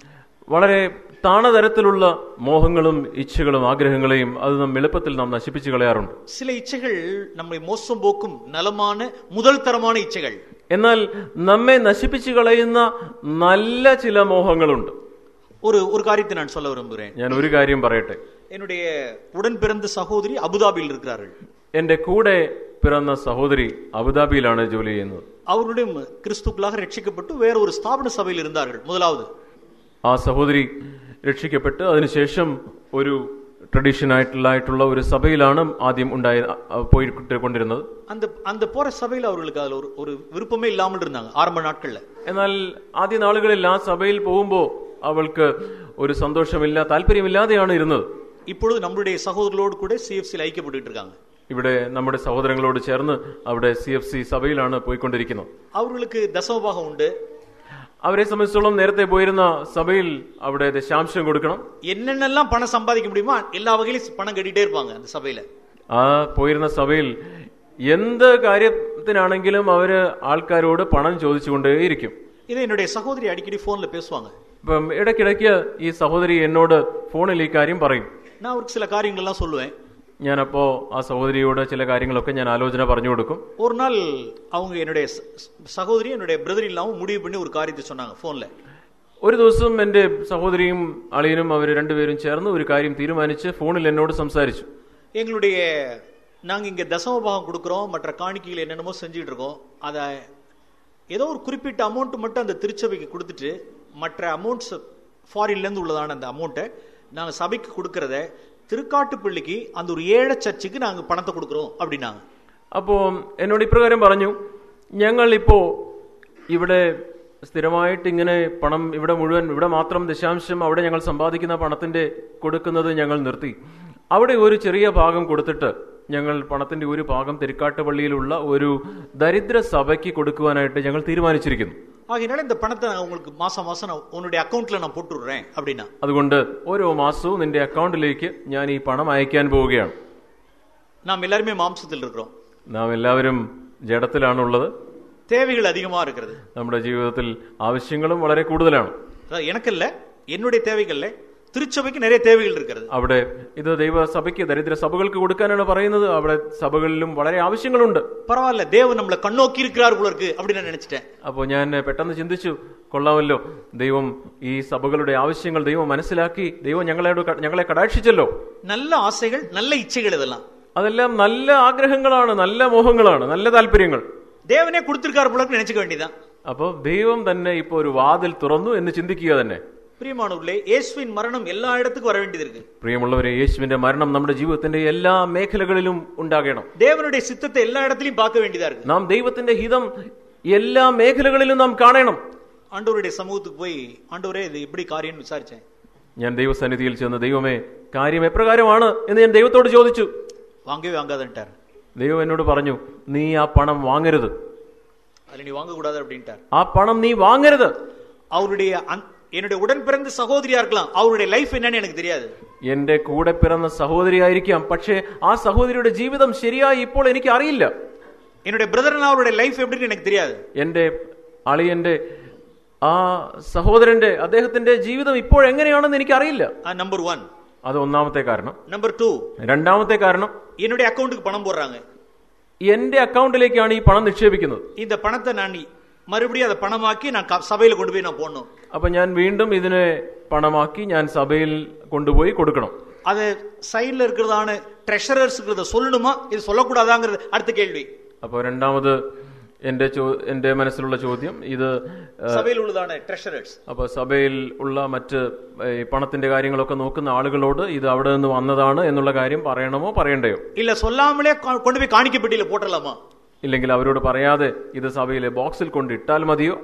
വളരെ താണതരത്തിലുള്ള മോഹങ്ങളും ഇച്ഛകളും ആഗ്രഹങ്ങളെയും അത് നാം എളുപ്പത്തിൽ നാം നശിപ്പിച്ചു കളയാറുണ്ട് சில இச்சைகள் நம்மை மோசம் போக்கும் நலமான முதல் தரமான இச்சைகள் എന്നാൽ നമ്മെ നശിപ്പിച്ചു കളയുന്ന നല്ല ചില മോഹങ്ങളുണ്ട് ஒரு ஒரு காரியத்தை நான் சொல்ல விரும்புகிறேன் ഞാൻ ഒരു കാര്യം പറയട്ടെ என்னுடைய உடன் பிறந்த சகோதரி அபுதாபியில் இருக்கிறார்கள் എന്റെ കൂടെ പിറന്ന സഹോദരി അബുദാബിയിലാണ് ജോലി ചെയ്യുന്നത് அவருடைய கிறிஸ்துக்களாக ரட்சிக்கப்பட்டு வேற ஒரு ஸ்தாபன சபையில் இருந்தார்கள் முதலாவது ആ സഹോദരി രക്ഷിക്കപ്പെട്ട് അതിനുശേഷം ഒരു ട്രഡീഷൻ ആയിട്ടുള്ള ഒരു സഭയിലാണ് ആദ്യം ഉണ്ടായ പോയിട്ട് കൊണ്ടിരുന്നത് அந்த அந்த போற சபையில் அவர்களுக்கு அதுல ஒரு ஒரு விருப்பமே இல்லாமல் இருந்தாங்க ஆரம்ப நாட்கள்ல എന്നാൽ ആദ്യ നാളുകളിൽ ആ സഭയിൽ പോകുമ്പോൾ അവൾക്ക് ഒരു സന്തോഷമില്ല താല്പര്യമില്ലാതെയാണ് ഇരുന്നത് இப்பொழுது நம்மளுடைய சகோதரர்களோடு கூட சிஎஃப்சியில் ஐக்கியப்பட்டு இருக்காங்க ഇവിടെ നമ്മുടെ സഹോദരങ്ങളോട് ചേർന്ന് അവിടെ സി എഫ് സി സഭയിലാണ് പോയിക്കൊണ്ടിരിക്കുന്നത് அவர்களுக்கு தசமபாகம் உண்டு അവരെ സംബന്ധിച്ചിടത്തോളം നേരത്തെ പോയിരുന്ന സഭയിൽ അവിടെ ദശാംശം കൊടുക്കണം என்னென்னலாம் பணம் சம்பாதிக்க முடியுமோ எல்லா வகையிலும் பணம் கட்டிட்டே இருப்பாங்க அந்த சபையில ആ പോയിരുന്ന സഭയിൽ എന്ത് കാര്യത്തിനാണെങ്കിലും അവര് ആൾക്കാരോട് പണം ചോദിച്ചുകൊണ്ടേയിരിക്കും இதை என்னுடைய சகோதரி அடிக்கடி போன்ல பேசுவாங்க ഇപ്പം ഇടയ്ക്കിടയ്ക്ക് ഈ സഹോദരി എന്നോട് ഫോണിൽ ഈ കാര്യം പറയും நான் அவருக்கு சில காரியங்கள்லாம் சொல்லுவேன் ഞാനപ്പോ ആ സഹോദരിയോട് ചില കാര്യങ്ങളൊക്കെ ഞാൻ ആലോചന പറഞ്ഞു കൊടുക്കും ஒரு நாள் அவங்க என்னுடைய ச- சகோதரி என்னுடைய பிரதர் இல்லாமல் முடிவு பண்ணி ஒரு காரியத்தை சொன்னாங்க போன்ல ഒരു ദിവസം എന്റെ സഹോദരിയും അളിയനും അവർ രണ്ടുപേരും ചേർന്ന് ഒരു കാര്യം തീരുമാനിച്ച് ഫോണിൽ എന്നോട് സംസാരിച്ചു எங்களுடைய நாங்க இங்க தசமபாகம் கொடுக்குறோம் மற்ற காணிக்கைகள் என்னென்னமோ செஞ்சுட்டு இருக்கோம் அதை ஏதோ ஒரு குறிப்பிட்ட அமௌண்ட் மட்டும் அந்த திருச்சபைக்கு கொடுத்துட்டு மற்ற அமௌண்ட்ஸ் ஃபாரின்ல இருந்து உள்ளதான அந்த அமௌண்ட்டை நாங்க சபைக்கு கொடுக்கறத திருக்காட்டுப்பள்ளிக்கு அந்த ஒரு ஏழை சர்ச்சுக்கு நாங்க பணத்தை கொடுக்குறோம் அப்படின்னாங்க അപ്പോ എന്നോട് ഇപ്രകാരം പറഞ്ഞു ഞങ്ങൾ ഇപ്പോ ഇവിടെ സ്ഥിരമായിട്ട് ഇങ്ങനെ പണം ഇവിടെ മുഴുവൻ ഇവിടെ മാത്രം ദശാംശം അവിടെ ഞങ്ങൾ സമ്പാദിക്കുന്ന പണത്തിന്റെ കൊടുക്കുന്നത് ഞങ്ങൾ നിർത്തി അവിടെ ഒരു ചെറിയ ഭാഗം കൊടുത്തിട്ട് ഞങ്ങൾ പണത്തിന്റെ ഒരു ഭാഗം തെരുക്കാട്ടുപള്ളിയിലുള്ള ഒരു ദരിദ്ര സഭയ്ക്ക് കൊടുക്കുവാനായിട്ട് ഞങ്ങൾ തീരുമാനിച്ചിരിക്കുന്നു ஆகையினால இந்த பணத்தை நான் உங்களுக்கு மாசம் மாசம் நான் உன்னுடைய அக்கௌண்ட்ல நான் போட்டு விடுறேன் அப்படின்னா അതുകൊണ്ട് ഓരോ മാസവും നിന്റെ അക്കൗണ്ടിലേക്ക് ഞാൻ ഈ പണം അയക്കാൻ പോവുകയാണ് நாம் எல்லாருமே மாம்சத்தில் இருக்கிறோம் നാം എല്ലാവരും ജഡത്തിലാണുള്ളത് தேவைகள் அதிகமா இருக்கிறது നമ്മുടെ ജീവിതത്തിൽ ആവശ്യങ്ങളും വളരെ കൂടുതലാണ് அதாவது எனக்கு இல்ல என்னுடைய தேவைகள்ல திருச்சபைக்கு நிறைய தேவைகள் இருக்கிறது അവിടെ ഇത് ദൈവസഭയ്ക്ക് ദരിദ്ര സഭകൾക്ക് കൊടുക്കാനാണ് പറയുന്നത് അവിടെ സഭകളിലും വളരെ ആവശ്യങ്ങളുണ്ട് பரவாயில்ல தேவன் நம்மளை கண்ணோக்கி இருக்கிறார் போல இருக்கு அப்படின்னு நான் நினைச்சிட்டேன் അപ്പോൾ ഞാൻ പെട്ടെന്ന് ചിന്തിച്ചു കൊള്ളാമല്ലോ ദൈവം ഈ സഭകളുടെ ആവശ്യങ്ങൾ ദൈവം മനസ്സിലാക്കി ദൈവം ഞങ്ങളോട് ക- ഞങ്ങളെ കടാക്ഷിച്ചല്ലോ நல்ல ஆசைகள் நல்ல இச்சைகள் இதெல்லாம் അതെല്ലാം നല്ല ആഗ്രഹങ്ങളാണ് നല്ല മോഹങ്ങളാണ് നല്ല താല്പര്യങ്ങൾ தேவனே கொடுத்திருக்காரு போல இருக்குன்னு நினைச்சுக்க வேண்டியதான் അപ്പോൾ ദൈവം തന്നെ ഇപ്പോൾ ഒരു വാതിൽ തുറന്നു എന്ന് ചിന്തിക്കുക തന്നെ பிரியமானவர்களே இயேசுவின் மரணம் எல்லா இடத்துக்கும் வர வேண்டியது இருக்கு പ്രിയമുള്ളവരെ യേശുവിന്റെ മരണം നമ്മുടെ ജീവിതത്തിന്റെ എല്ലാ മേഖലകളിലും ഉണ്ടാകണം தேவனுடைய சித்தத்தை எல்லா இடத்துலயும் பார்க்க வேண்டியதா இருக்கு നാം ദൈവത്തിന്റെ ഹിതം എല്ലാ മേഖലകളിലും നാം കാണണം ஆண்டவருடைய சமூகத்துக்கு போய் ஆண்டவரே இது எப்படி காரியம்னு விசாரிச்சேன் ഞാൻ ദൈവസന്നിധിയിൽ ചെന്ന് ദൈവമേ കാര്യം എപ്രകാരമാണ് എന്ന് ഞാൻ ദൈവത്തോട് ചോദിച്ചു வாங்கவே வாங்காதன்ட்டார் ദൈവം എന്നോട് പറഞ്ഞു നീ ആ പണം വാങ്ങരുത് அதுல நீ வாங்கக்கூடாது அப்படின்ட்டார் ആ പണം നീ വാങ്ങരുത് அவருடைய அந்த- என்னுடைய உடன் பிறந்த சகோதரியா இருக்கலாம் அவருடைய லைஃப் என்னன்னு எனக்கு தெரியாது എന്റെ കൂടെ പിറന്ന സഹോദരിയായിരിക്കാം പക്ഷേ ആ സഹോദരിയുടെ ജീവിതം ശരിയായി ഇപ്പോൾ എനിക്ക് അറിയില്ല என்னுடைய பிரதர் அவருடைய லைஃப் எப்படின்னு எனக்கு தெரியாது എന്റെ അളിയന്റെ ആ സഹോദരന്റെ അദ്ദേഹത്തിന്റെ ജീവിതം ഇപ്പോൾ എങ്ങനെയാണെന്ന് എനിക്കറിയില്ല நம்பர் ஒன் അത് ഒന്നാമത്തെ കാരണം நம்பர் டூ രണ്ടാമത്തെ കാരണം என்னுடைய அக்கௌண்ட்டுக்கு பணம் போடுறாங்க എന്റെ അക്കൗണ്ടിലേക്കാണ് ഈ പണം നിക്ഷേപിക്കുന്നത് இந்த பணத்தை நான் மறுபடியும் அதை பணமாக்கி நான் க- சபையில கொண்டு போய் நான் போடணும் അപ്പൊ ഞാൻ വീണ്ടും ഇതിനെ പണമാക്കി ഞാൻ സഭയിൽ കൊണ്ടുപോയി കൊടുക്കണം அது சைடுல இருக்கிறதான ட்ரெஷரர்ஸ் இருக்கிறத சொல்லணுமா இது சொல்லக்கூடாதாங்கிறது அடுத்த கேள்வி അപ്പോൾ രണ്ടാമത് എന്റെ ചോ- എന്റെ മനസ്സിലുള്ള ചോദ്യം ഇത് சபையில் உள்ளதான ட்ரெஷரர்ஸ் അപ്പോൾ സഭയിൽ ഉള്ള മറ്റ് ഈ പണത്തിന്റെ കാര്യങ്ങളൊക്കെ നോക്കുന്ന ആളുകളോട് ഇത് അവിടെ നിന്ന് വന്നതാണ് എന്നുള്ള കാര്യം പറയണമോ പറയണ്ടയോ இல்ல சொல்லாமலே கொ- கொண்டு போய் காணிக்க பெட்டியில போட்டுடலாமா ഇല്ലെങ്കിൽ അവരോട് പറയാതെ ഇത് സഭയിലെ ബോക്സിൽ കൊണ്ട് ഇട്ടാൽ മതിയോ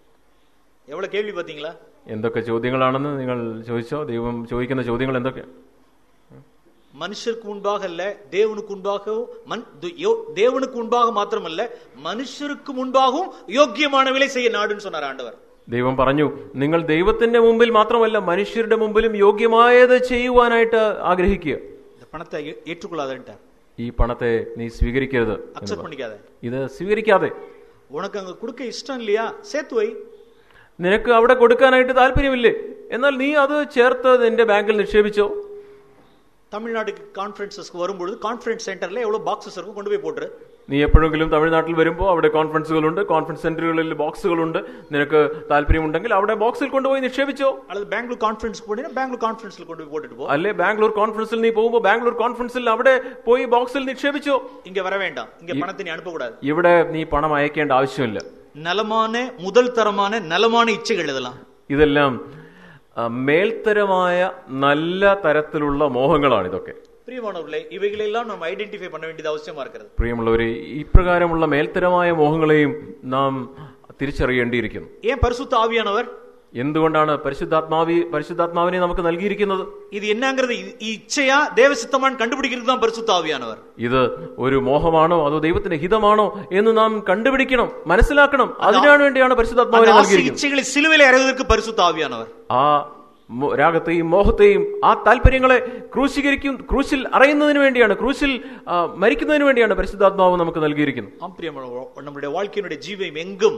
எவ்வளவு கேள்வி பாத்தீங்களா എന്തൊക്കെ ചോദ്യങ്ങളാണെന്ന് നിങ്ങൾ ചോദിച്ചോ ദൈവം ചോദിക്കുന്ന ചോദ്യങ്ങൾ എന്തൊക്കെ மனுஷருக்கு முன்பாக அல்ல தேவனுக்கு முன்பாகவும் மன்- து- யோ- தேவனுக்கு முன்பாக மாத்திரமல்ல மனுஷருக்கு முன்பாகவும் யோக்கியமானவிலை செய்ய நாடுன்னு சொன்னார் ஆண்டவர் ദൈവം പറഞ്ഞു നിങ്ങൾ ദൈവത്തിന്റെ മുമ്പിൽ മാത്രമല്ല മനുഷ്യരുടെ മുമ്പിലും യോഗ്യമായത് ചെയ്യുവാനായിട്ട് ആഗ്രഹിക്കുക இந்த பணத்தை ஏ- ஏற்றுக்கொள்ளாதன்ட்டார் ഈ പണത്തെ നീ സ്വീകരിക്കരുത് அக்செப்ட் பண்ணிக்காத ഇത് സ്വീകരിക്കാതെ உனக்கு அங்க கொடுக்க இஷ்டம் இல்லையா சேர்த்து வை നിനക്ക് അവിടെ കൊടുക്കാനായിട്ട് താല്പര്യമില്ലേ എന്നാൽ നീ അത് ചേർത്ത് നിന്റെ ബാങ്കിൽ നിക്ഷേപിച്ചോ தமிழ்நாட்டுக்கு கான்ஃபரன்சஸ்க்கு வரும்பொழுது கான்ஃபரன்ஸ் சென்டர்ல எவ்வளவு பாக்ஸஸ் இருக்கும் கொண்டு போய் போட்டுரு നീ എപ്പോഴെങ്കിലും തമിഴ്നാട്ടിൽ വരുമ്പോൾ അവിടെ കോൺഫറൻസുകളുണ്ട് കോൺഫറൻസ് സെന്ററുകളിൽ ബോക്സുകളുണ്ട് നിനക്ക് താല്പര്യമുണ്ടെങ്കിൽ അവിടെ ബോക്സിൽ കൊണ്ടുപോയി നിക്ഷേപിച്ചോ அல்லது பெங்களூர் கான்ஃபரன்ஸ்க்கு போனீங்கன்னா பெங்களூர் கான்ஃபரன்ஸ்ல கொண்டு போய் போட்டுட்டு போ അല്ലെ ബാംഗ്ലൂർ കോൺഫറൻസിൽ നീ പോകുമ്പോൾ ബാംഗ്ലൂർ കോൺഫറൻസിൽ അവിടെ പോയി ബോക്സിൽ നിക്ഷേപിച്ചോ இங்க வர வேண்டாம் இங்க பணத்தை நீ அனுப்பக்கூடாது ഇവിടെ നീ പണം അയക്കേണ്ട ആവശ്യമില്ല நலமான முதல் தரமான நலமான இச்சைகள் இதெல்லாம் ഇതെല്ലാം ആ, മേൽത്തരമായ നല്ല തരത്തിലുള്ള മോഹങ്ങളാണ് ഇതൊക്കെ பிரியமானவர்களே இவைகளெல்லாம் நம்ம ஐடென்டிஃபை பண்ண வேண்டியது அவசியமா இருக்கிறது പ്രിയമുള്ളവരെ ഇപ്രകാരമുള്ള മേൽത്തരമായ മോഹങ്ങളെയും നാം തിരിച്ചറിയേണ്ടിയിരിക്കുന്നു ஏன் பரிசுத்த ஆவியானவர் എന്തുകൊണ്ടാണ് പരിശുദ്ധാത്മാവി പരിശുദ്ധാത്മാവിനെ നമുക്ക് നൽകിയിരിക്കുന്നത് இது என்னங்கிறது இ- இச்சையா தேவசித்தமான் கண்டுபிடிக்கிறது தான் பரிசுத்த ஆவியானவர் ഇത് ഒരു മോഹമാണോ അതോ ദൈവത്തിന്റെ ഹിതമാണോ എന്ന് നാം കണ്ടുപിടിക്കണം മനസ്സിലാക്കണം അതിനാണ് വേണ്ടിയാണ് அந்த പരിശുദ്ധാത്മാവിനെ ஆசை നൽകിയിരിക്കുന്നത് இச்சைகளை சிலுவையில் அறைவதற்கு பரிசுத்த ஆவியானவர் ആ മോ- രാഗത്തെയും മോഹത്തെയും ആ താല്പര്യങ്ങളെ ക്രൂശീകരിക്കും ക്രൂശിൽ അറിയുന്നതിന് വേണ്ടിയാണ് ക്രൂശിൽ ആ, മരിക്കുന്നതിന് വേണ്ടിയാണ് പരിശുദ്ധാത്മാവ് നമുക്ക് നൽകിയിരിക്കുന്നത് ஆம் பிரியமான நம்முடைய வாழ்க்கையினுடைய ஜீவம் எங்கும்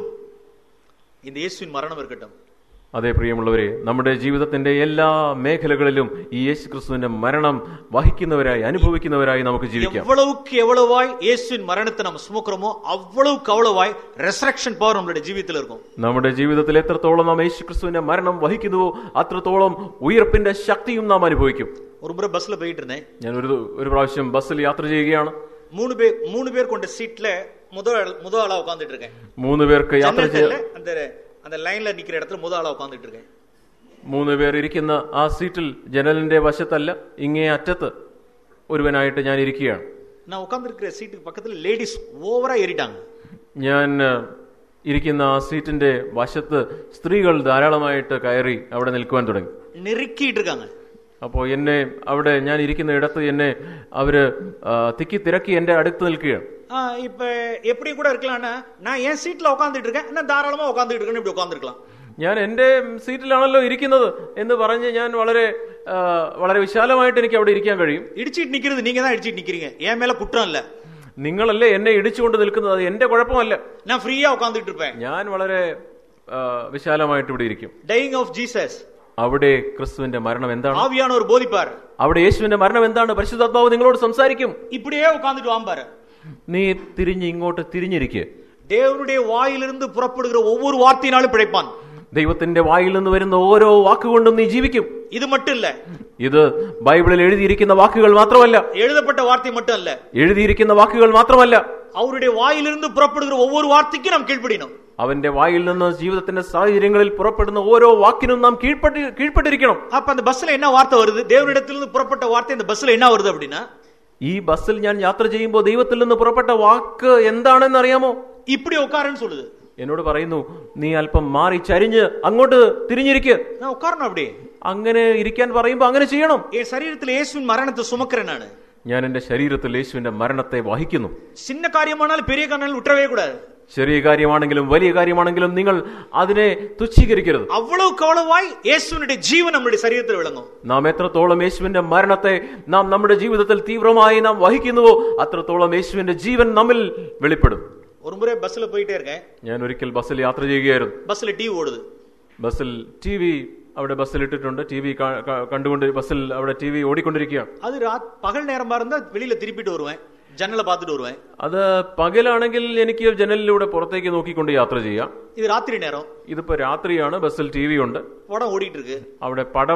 இந்த இயேசுவின் மரணம் இருக்கட்டும் അതേ പ്രിയമുള്ളവരെ നമ്മുടെ ജീവിതത്തിന്റെ എല്ലാ മേഖലകളിലും ഈ യേശു ക്രിസ്തുവിന്റെ മരണം വഹിക്കുന്നവരായി അനുഭവിക്കുന്നവരായി നമുക്ക് ജീവിക്കാം எவ்வளவுக்கு எவ்வளவாய் இயேசுவின் மரணத்தை நம்ம சுமக்கிறோமோ அவ்வளவுக்கு அவ்வளவாய் ரெசரக்ஷன் பவர் நம்மளுடைய ஜீவியத்தில் இருக்கும் നമ്മുടെ ജീവിതത്തിൽ എത്രത്തോളം നാം യേശു ക്രിസ്തുവിന്റെ മരണം വഹിക്കുന്നുവോ അത്രത്തോളം ഉയർപ്പിന്റെ ശക്തിയും നാം അനുഭവിക്കും ஒரு முறை பஸ்ல போயிட்டு இருந்தேன் ഞാൻ ഒരു ഒരു പ്രാവശ്യം ബസ്സിൽ യാത്ര ചെയ്യുകയാണ് மூணு பேர் மூணு பேர் கொண்ட சீட்ல முதல் ஆள்- முதல் ஆளா உட்காந்துட்டு இருக்கேன் മൂന്ന് പേർക്ക് യാത്ര ஜன்னல் ചെയ്ய தெரியல, அந்த அந்த லைன்ல நிக்கிற இடத்துல முதல் ஆளா உட்காந்துட்டு இருக்கேன் മൂന്ന് പേർ ഇരിക്കുന്ന ആ സീറ്റിൽ ജനലിന്റെ വശത്തല്ല ഇങ്ങേ അറ്റത്ത് ഒരുവനായിട്ട് ഞാൻ ഇരിക്കുകയാണ് நான் உட்காந்துருக்கிற சீட்டுக்கு பக்கத்துல லேடிஸ் ஓவரா ஏறிட்டாங்க ഞാൻ ഏഹ്, ഇരിക്കുന്ന ആ സീറ്റിന്റെ വശത്ത് സ്ത്രീകൾ ധാരാളമായിട്ട് കയറി അവിടെ നിൽക്കുവാൻ തുടങ്ങി நெருக்கிட்டு இருக்காங்க അപ്പോൾ എന്നെ അവിടെ ഞാൻ ഇരിക്കുന്ന ഇടത്ത് എന്നെ അവര് ആ, തിക്കി തിരക്കി എന്റെ അടുത്ത് നിൽക്കുകയാണ് ஆ, இப்ப எப்படி கூட இருக்கலாம்னா நான் என் சீட்ல உட்காந்துட்டு இருக்கேன் நான் தாராளமா உட்காந்துட்டு இருக்கேன்னு இப்படி உட்காந்துருக்கலாம் ഞാൻ എന്റെ സീറ്റിലാണല്ലോ ഇരിക്കുന്നത് എന്ന് പറഞ്ഞ് ഞാൻ വളരെ ആ, വളരെ വിശാലമായിട്ട് എനിക്ക് അവിടെ ഇരിക്കാൻ കഴിയും இடிச்சிட்டு நிக்கிறது நீங்க தான் இடிச்சிட்டு நிக்கிறீங்க என் மேல குற்றம் இல்ல നിങ്ങളല്ലേ എന്നെ ഇടിച്ചുകൊണ്ട് നിൽക്കുന്നത് അത് എന്റെ കുഴപ്പമല്ല நான் ஃப்ரீயா உட்காந்துட்டு இருப்பேன் ഞാൻ വളരെ ആ, വിശാലമായിട്ട് ഇവിടെ ഇരിക്കും டையிங் ஆஃப் ஜீசஸ் അവിടെ ക്രിസ്തുവിന്റെ மരണം എന്താണ് ஆவியானவர் போதிப்பார் അവിടെ യേശുവിന്റെ മരണം എന്താണ് പരിശുദ്ധാത്മാവ് നിങ്ങളോട് സംസാരിക്കും இப்படியே உட்காந்துட்டு வாம்பாரு നീ തിരിഞ്ഞ് ഇങ്ങോട്ട് തിരിഞ്ഞിരിക്കുക தேவனுடைய வாயிலிருந்து புறப்படுகிற ஒவ்வொரு வார்த்தையினாலும் பிழைப்பான் ദൈവത്തിന്റെ വായിൽ നിന്ന് വരുന്ന ഓരോ വാക്കുകൊണ്ടും നീ ജീവിക്കും இது மட்டும் இல்ல ഇത് ബൈബിളിൽ എഴുതിയിരിക്കുന്ന വാക്കുകൾ മാത്രമല്ല எழுதப்பட்ட வார்த்தை மட்டும் அல்ல എഴുതിയിരിക്കുന്ന വാക്കുകൾ മാത്രമല്ല அவருடைய வாயிலிருந்து புறப்படுகிற ஒவ்வொரு வார்த்தைக்கும் நாம் கீழ்ப்படினோம் അവന്റെ വായിൽ നിന്ന് ജീവിതത്തിന്റെ സാഹചര്യങ്ങളിൽ പുറപ്പെടുന്ന ഓരോ വാക്കിനും നാം കീഴ്പ്പെട്ടി കീഴ്പ്പെട്ടിരിക്കണം அப்ப அந்த பஸ்ல என்ன வார்த்தை வருது தேவனிடத்திலிருந்து புறப்பட்ட வார்த்தை அந்த பஸ்ல என்ன வருது அப்படின்னா ഈ ബസ്സിൽ ഞാൻ യാത്ര ചെയ്യുമ്പോൾ ദൈവത്തിൽ നിന്ന് പുറപ്പെട്ട വാക്ക് എന്താണെന്ന് അറിയാമോ இப்படி உட்காருன்னு சொல்லுது എന്നോട് പറയുന്നു നീ അല്പം മാറി ചരിഞ്ഞ് അങ്ങോട്ട് തിരിഞ്ഞിരിക്കുക நான் உட்காரணும் அப்படியே അങ്ങനെ ഇരിക്കാൻ പറയുമ്പോൾ അങ്ങനെ ചെയ്യണം என் சரீரத்தில் இயேசுவின் மரணத்தை சுமக்கிறேன் நானு ഞാൻ എന്റെ ശരീരത്തിൽ യേശുവിന്റെ മരണത്തെ വഹിക്കുന്നു சின்ன காரியமானாலும் பெரிய காரணம் விட்டுறவே கூடாது ചെറിയ കാര്യമാണെങ്കിലും വലിയ കാര്യമാണെങ്കിലും നിങ്ങൾ അതിനെ തുച്ഛീകരിക്കരുത് அவ்வளவுக்கு அவ்வளவாய் இயேசுவினுடைய ஜீவன் நம்முடைய சரீரத்தில் விளங்கும் നാം എത്രത്തോളം യേശുവിന്റെ മരണത്തെ നാം നമ്മുടെ ജീവിതത്തിൽ തീവ്രമായി നാം വഹിക്കുന്നുവോ അത്രത്തോളം യേശുവിന്റെ ജീവൻ നമ്മിൽ വെളിപ്പെടും ஒரு முறை பஸ்ல போயிட்டே இருக்கேன் ഞാൻ ഒരിക്കൽ ബസ്സിൽ യാത്ര ചെയ്യുകയായിരുന്നു பஸ்ல டிவி ஓடுது ബസ്സിൽ ടി വി അവിടെ ബസ്സിൽ ഇട്ടിട്ടുണ്ട് ടി വി കണ്ടുകൊണ്ട് ബസ്സിൽ അവിടെ ടി വി ഓടിക്കൊണ്ടിരിക്കുകയാണ് அது ராத் பகல் நேரமா இருந்தா வெளியில திருப்பிட்டு வருவேன் ஜன்னலை பார்த்துட்டு வருவேன் അത് പകലാണെങ്കിൽ എനിക്ക് ജനലിലൂടെ പുറത്തേക്ക് നോക്കിക്കൊണ്ട് യാത്ര ചെയ്യാം இது ராத்திரி நேரம் ഇതിപ്പോ രാത്രിയാണ് ബസ്സിൽ ടി വി ഉണ്ട് படம் ஓடிட்டு இருக்கு അവിടെ പടം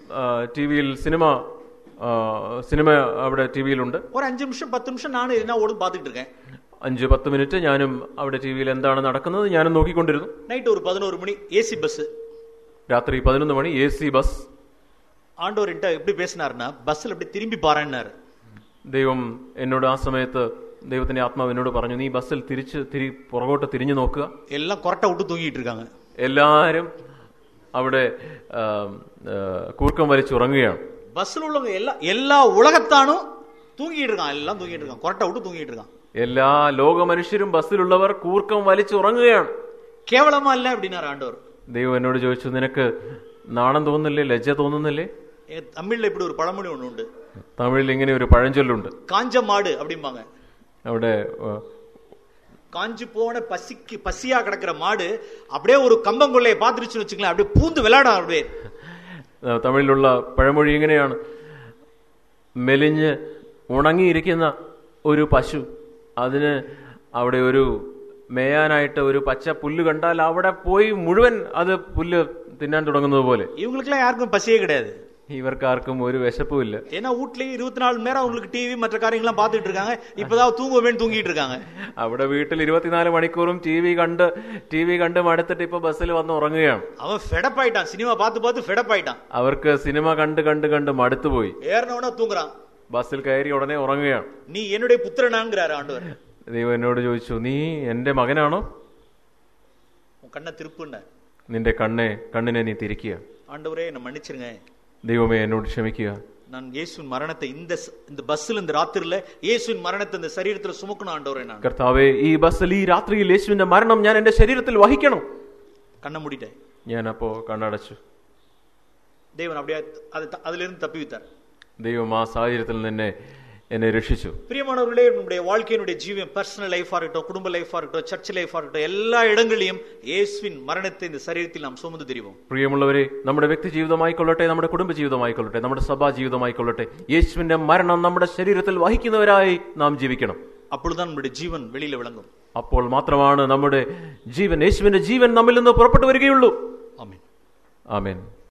ടി വിയിൽ സിനിമ ആ, സിനിമ അവിടെ ടി വിയിലുണ്ട് ஒரு அஞ்சு நிமிஷம் பத்து நிமிஷம் நானும் என்ன ஓடுன்னு பார்த்துட்டு இருக்கேன் അഞ്ച് പത്ത് മിനിറ്റ് ഞാനും അവിടെ ടി വിയിൽ എന്താണ് നടക്കുന്നത് ഞാനും നോക്കിക്കൊണ്ടിരുന്നു நைட் ஒரு பதினோரு மணி ஏசி பஸ் രാത്രി പതിനൊന്ന് മണി എ സി ബസ് ஆண்டவர் என்கிட்ட எப்படி பேசினாருன்னா பஸ்ல அப்படி திரும்பி பாருன்னாரு ദൈവം എന്നോട് ആ സമയത്ത് ദൈവത്തിന്റെ ആത്മാവ് എന്നോട് പറഞ്ഞു നീ ബസ്സിൽ തിരിച്ച് തിരി പുറകോട്ട് തിരിഞ്ഞു നോക്കുക எல்லாம் கொரட்டை விட்டு தூங்கிட்டு இருக்காங்க എല്ലാവരും അവിടെ ആ, ആ, കൂർക്കം വലിച്ചുറങ്ങുകയാണ് பஸ்ல உள்ளவங்க எல்லா எல்லா உலகத்தானும் தூங்கிட்டு இருக்கான் எல்லாம் தூங்கிட்டு இருக்கான் கொரட்டை விட்டு தூங்கிட்டு இருக்கான் എല്ലാ ലോക മനുഷ്യരും ബസ്സിലുള്ളവർ കൂർക്കം വലിച്ചുറങ്ങുകയാണ് கேவலமா இல்ல அப்படின்னாரு ஆண்டவர் ദൈവം എന്നോട് ചോദിച്ചു നിനക്ക് നാണം തോന്നുന്നില്ലേ ലജ്ജ തോന്നുന്നില്ലേ எங்க தமிழ்ல இப்படி ஒரு பழமொழி ஒண்ணு உண்டு തമിഴിൽ ഇങ്ങനെ ഒരു പഴഞ്ചൊല്ലുണ്ട് காஞ்ச மாடு அப்படிம்பாங்க അവിടെ ഏഹ്, காஞ்சு போன பசிக்கு பசியா கிடக்கிற மாடு அப்படியே ஒரு கம்பங்கொள்ளையை பாத்துருச்சுன்னு வச்சுக்கலாம் அப்படியே பூந்து விளையாடும் அப்படியே ഏഹ്, തമിഴിലുള്ള പഴമൊഴി ഇങ്ങനെയാണ് മെലിഞ്ഞ് ഉണങ്ങിയിരിക്കുന്ന ഒരു പശു അതിന് അവിടെ ഒരു മേയാനായിട്ട് ഒരു പച്ച പുല്ല് കണ്ടാൽ അവിടെ പോയി മുഴുവൻ അത് പുല്ല് തിന്നാൻ തുടങ്ങുന്നത് പോലെ இவங்களுக்குலாம் யாருக்கும் பசியே கிடையாது ഇവർക്കാർക്കും ഒരു വിശപ്പുമില്ല ஏன்னா வீட்லயே இருபத்தி நாலு மணி நேரம் அவங்களுக்கு டிவி மற்ற காரியங்கள்லாம் பார்த்துட்டு இருக்காங்க இப்பதான் தூங்குவேன்னு தூங்கிட்டு இருக்காங்க അവിടെ വീട്ടിൽ ഇരുപത്തിനാല് മണിക്കൂറും ടി വി കണ്ട് ടി വി കണ്ട് മടുത്തിട്ട് ഇപ്പൊ ബസ്സിൽ വന്ന് ഉറങ്ങുകയാണ് அவன் ஃபெடப் ஆயிட்டான் சினிமா பார்த்து பார்த்து ஃபெடப் ஆயிட்டான் അവർക്ക് സിനിമ കണ്ട് കണ്ട് കണ്ട് മടുത്തുപോയി ஏறினவனா தூங்குறான் ബസ്സിൽ കയറി ഉടനെ ഉറങ്ങുകയാണ് நீ என்னுடைய புத்திரனாங்கிறாரு ஆண்டவர் ദൈവം എന്നോട് ചോദിച്ചു നീ എന്റെ മകനാണോ உன் கண்ணை திருப்புன்ன നിന്റെ കണ്ണെ കണ്ണിനെ നീ തിരിക്കുക ஆண்டவரே என்னை மன்னிச்சிருங்க ദൈവമേ എന്നോട് ക്ഷമിക്കുക நான் இயேசுவின் மரணத்தை இந்த ச- இந்த பஸ்ல இந்த ராத்திரில இயேசுவின் மரணத்தை இந்த சரீரத்துல சுமக்கணும் ஆண்டவரே நான் കർത്താവെ ഈ ബസ്സിൽ ഈ രാത്രിയിൽ യേശുവിന്റെ മരണം ഞാൻ എന്റെ ശരീരത്തിൽ വഹിക്കണം கண்ணை மூடிட்டேன் ഞാൻ അപ്പോ കണ്ണടച്ചു தேவன் அப்படியே அது அதுல இருந்து தப்பி வித்தார் ദൈവം ആ സാഹചര്യത്തിൽ നിന്നെ എന്നെ രക്ഷിച്ചു பிரியமானவர்களே நம்முடைய வாழ்க்கையினுடைய ஜீவன் பர்சனல் லைஃபா இருக்கட்டும் குடும்ப லைஃபா இருக்கட்டும் சர்ச் லைஃபா இருக்கட்டும் எல்லா இடங்களிலும் இயேசுவின் மரணத்தை இந்த சரீரத்தில் நாம் சுமந்து தெரிவோம் പ്രിയമുള്ളവരെ നമ്മുടെ വ്യക്തി ജീവിതമായിക്കൊള്ളട്ടെ നമ്മുടെ കുടുംബ ജീവിതമായിക്കൊള്ളട്ടെ നമ്മുടെ സഭാ ജീവിതമായിക്കൊള്ളട്ടെ യേശുവിന്റെ മരണം നമ്മുടെ ശരീരത്തിൽ വഹിക്കുന്നവരായി നാം ജീവിക്കണം அப்பொழுதுதான் நம்முடைய ஜீவன் வெளியில விளங்கும் അപ്പോൾ മാത്രമാണ് നമ്മുടെ ജീവൻ യേശുവിന്റെ ജീവൻ നമ്മിൽ നിന്ന് പുറപ്പെട്ടു വരികയുള്ളൂ ஆமென் ആമേൻ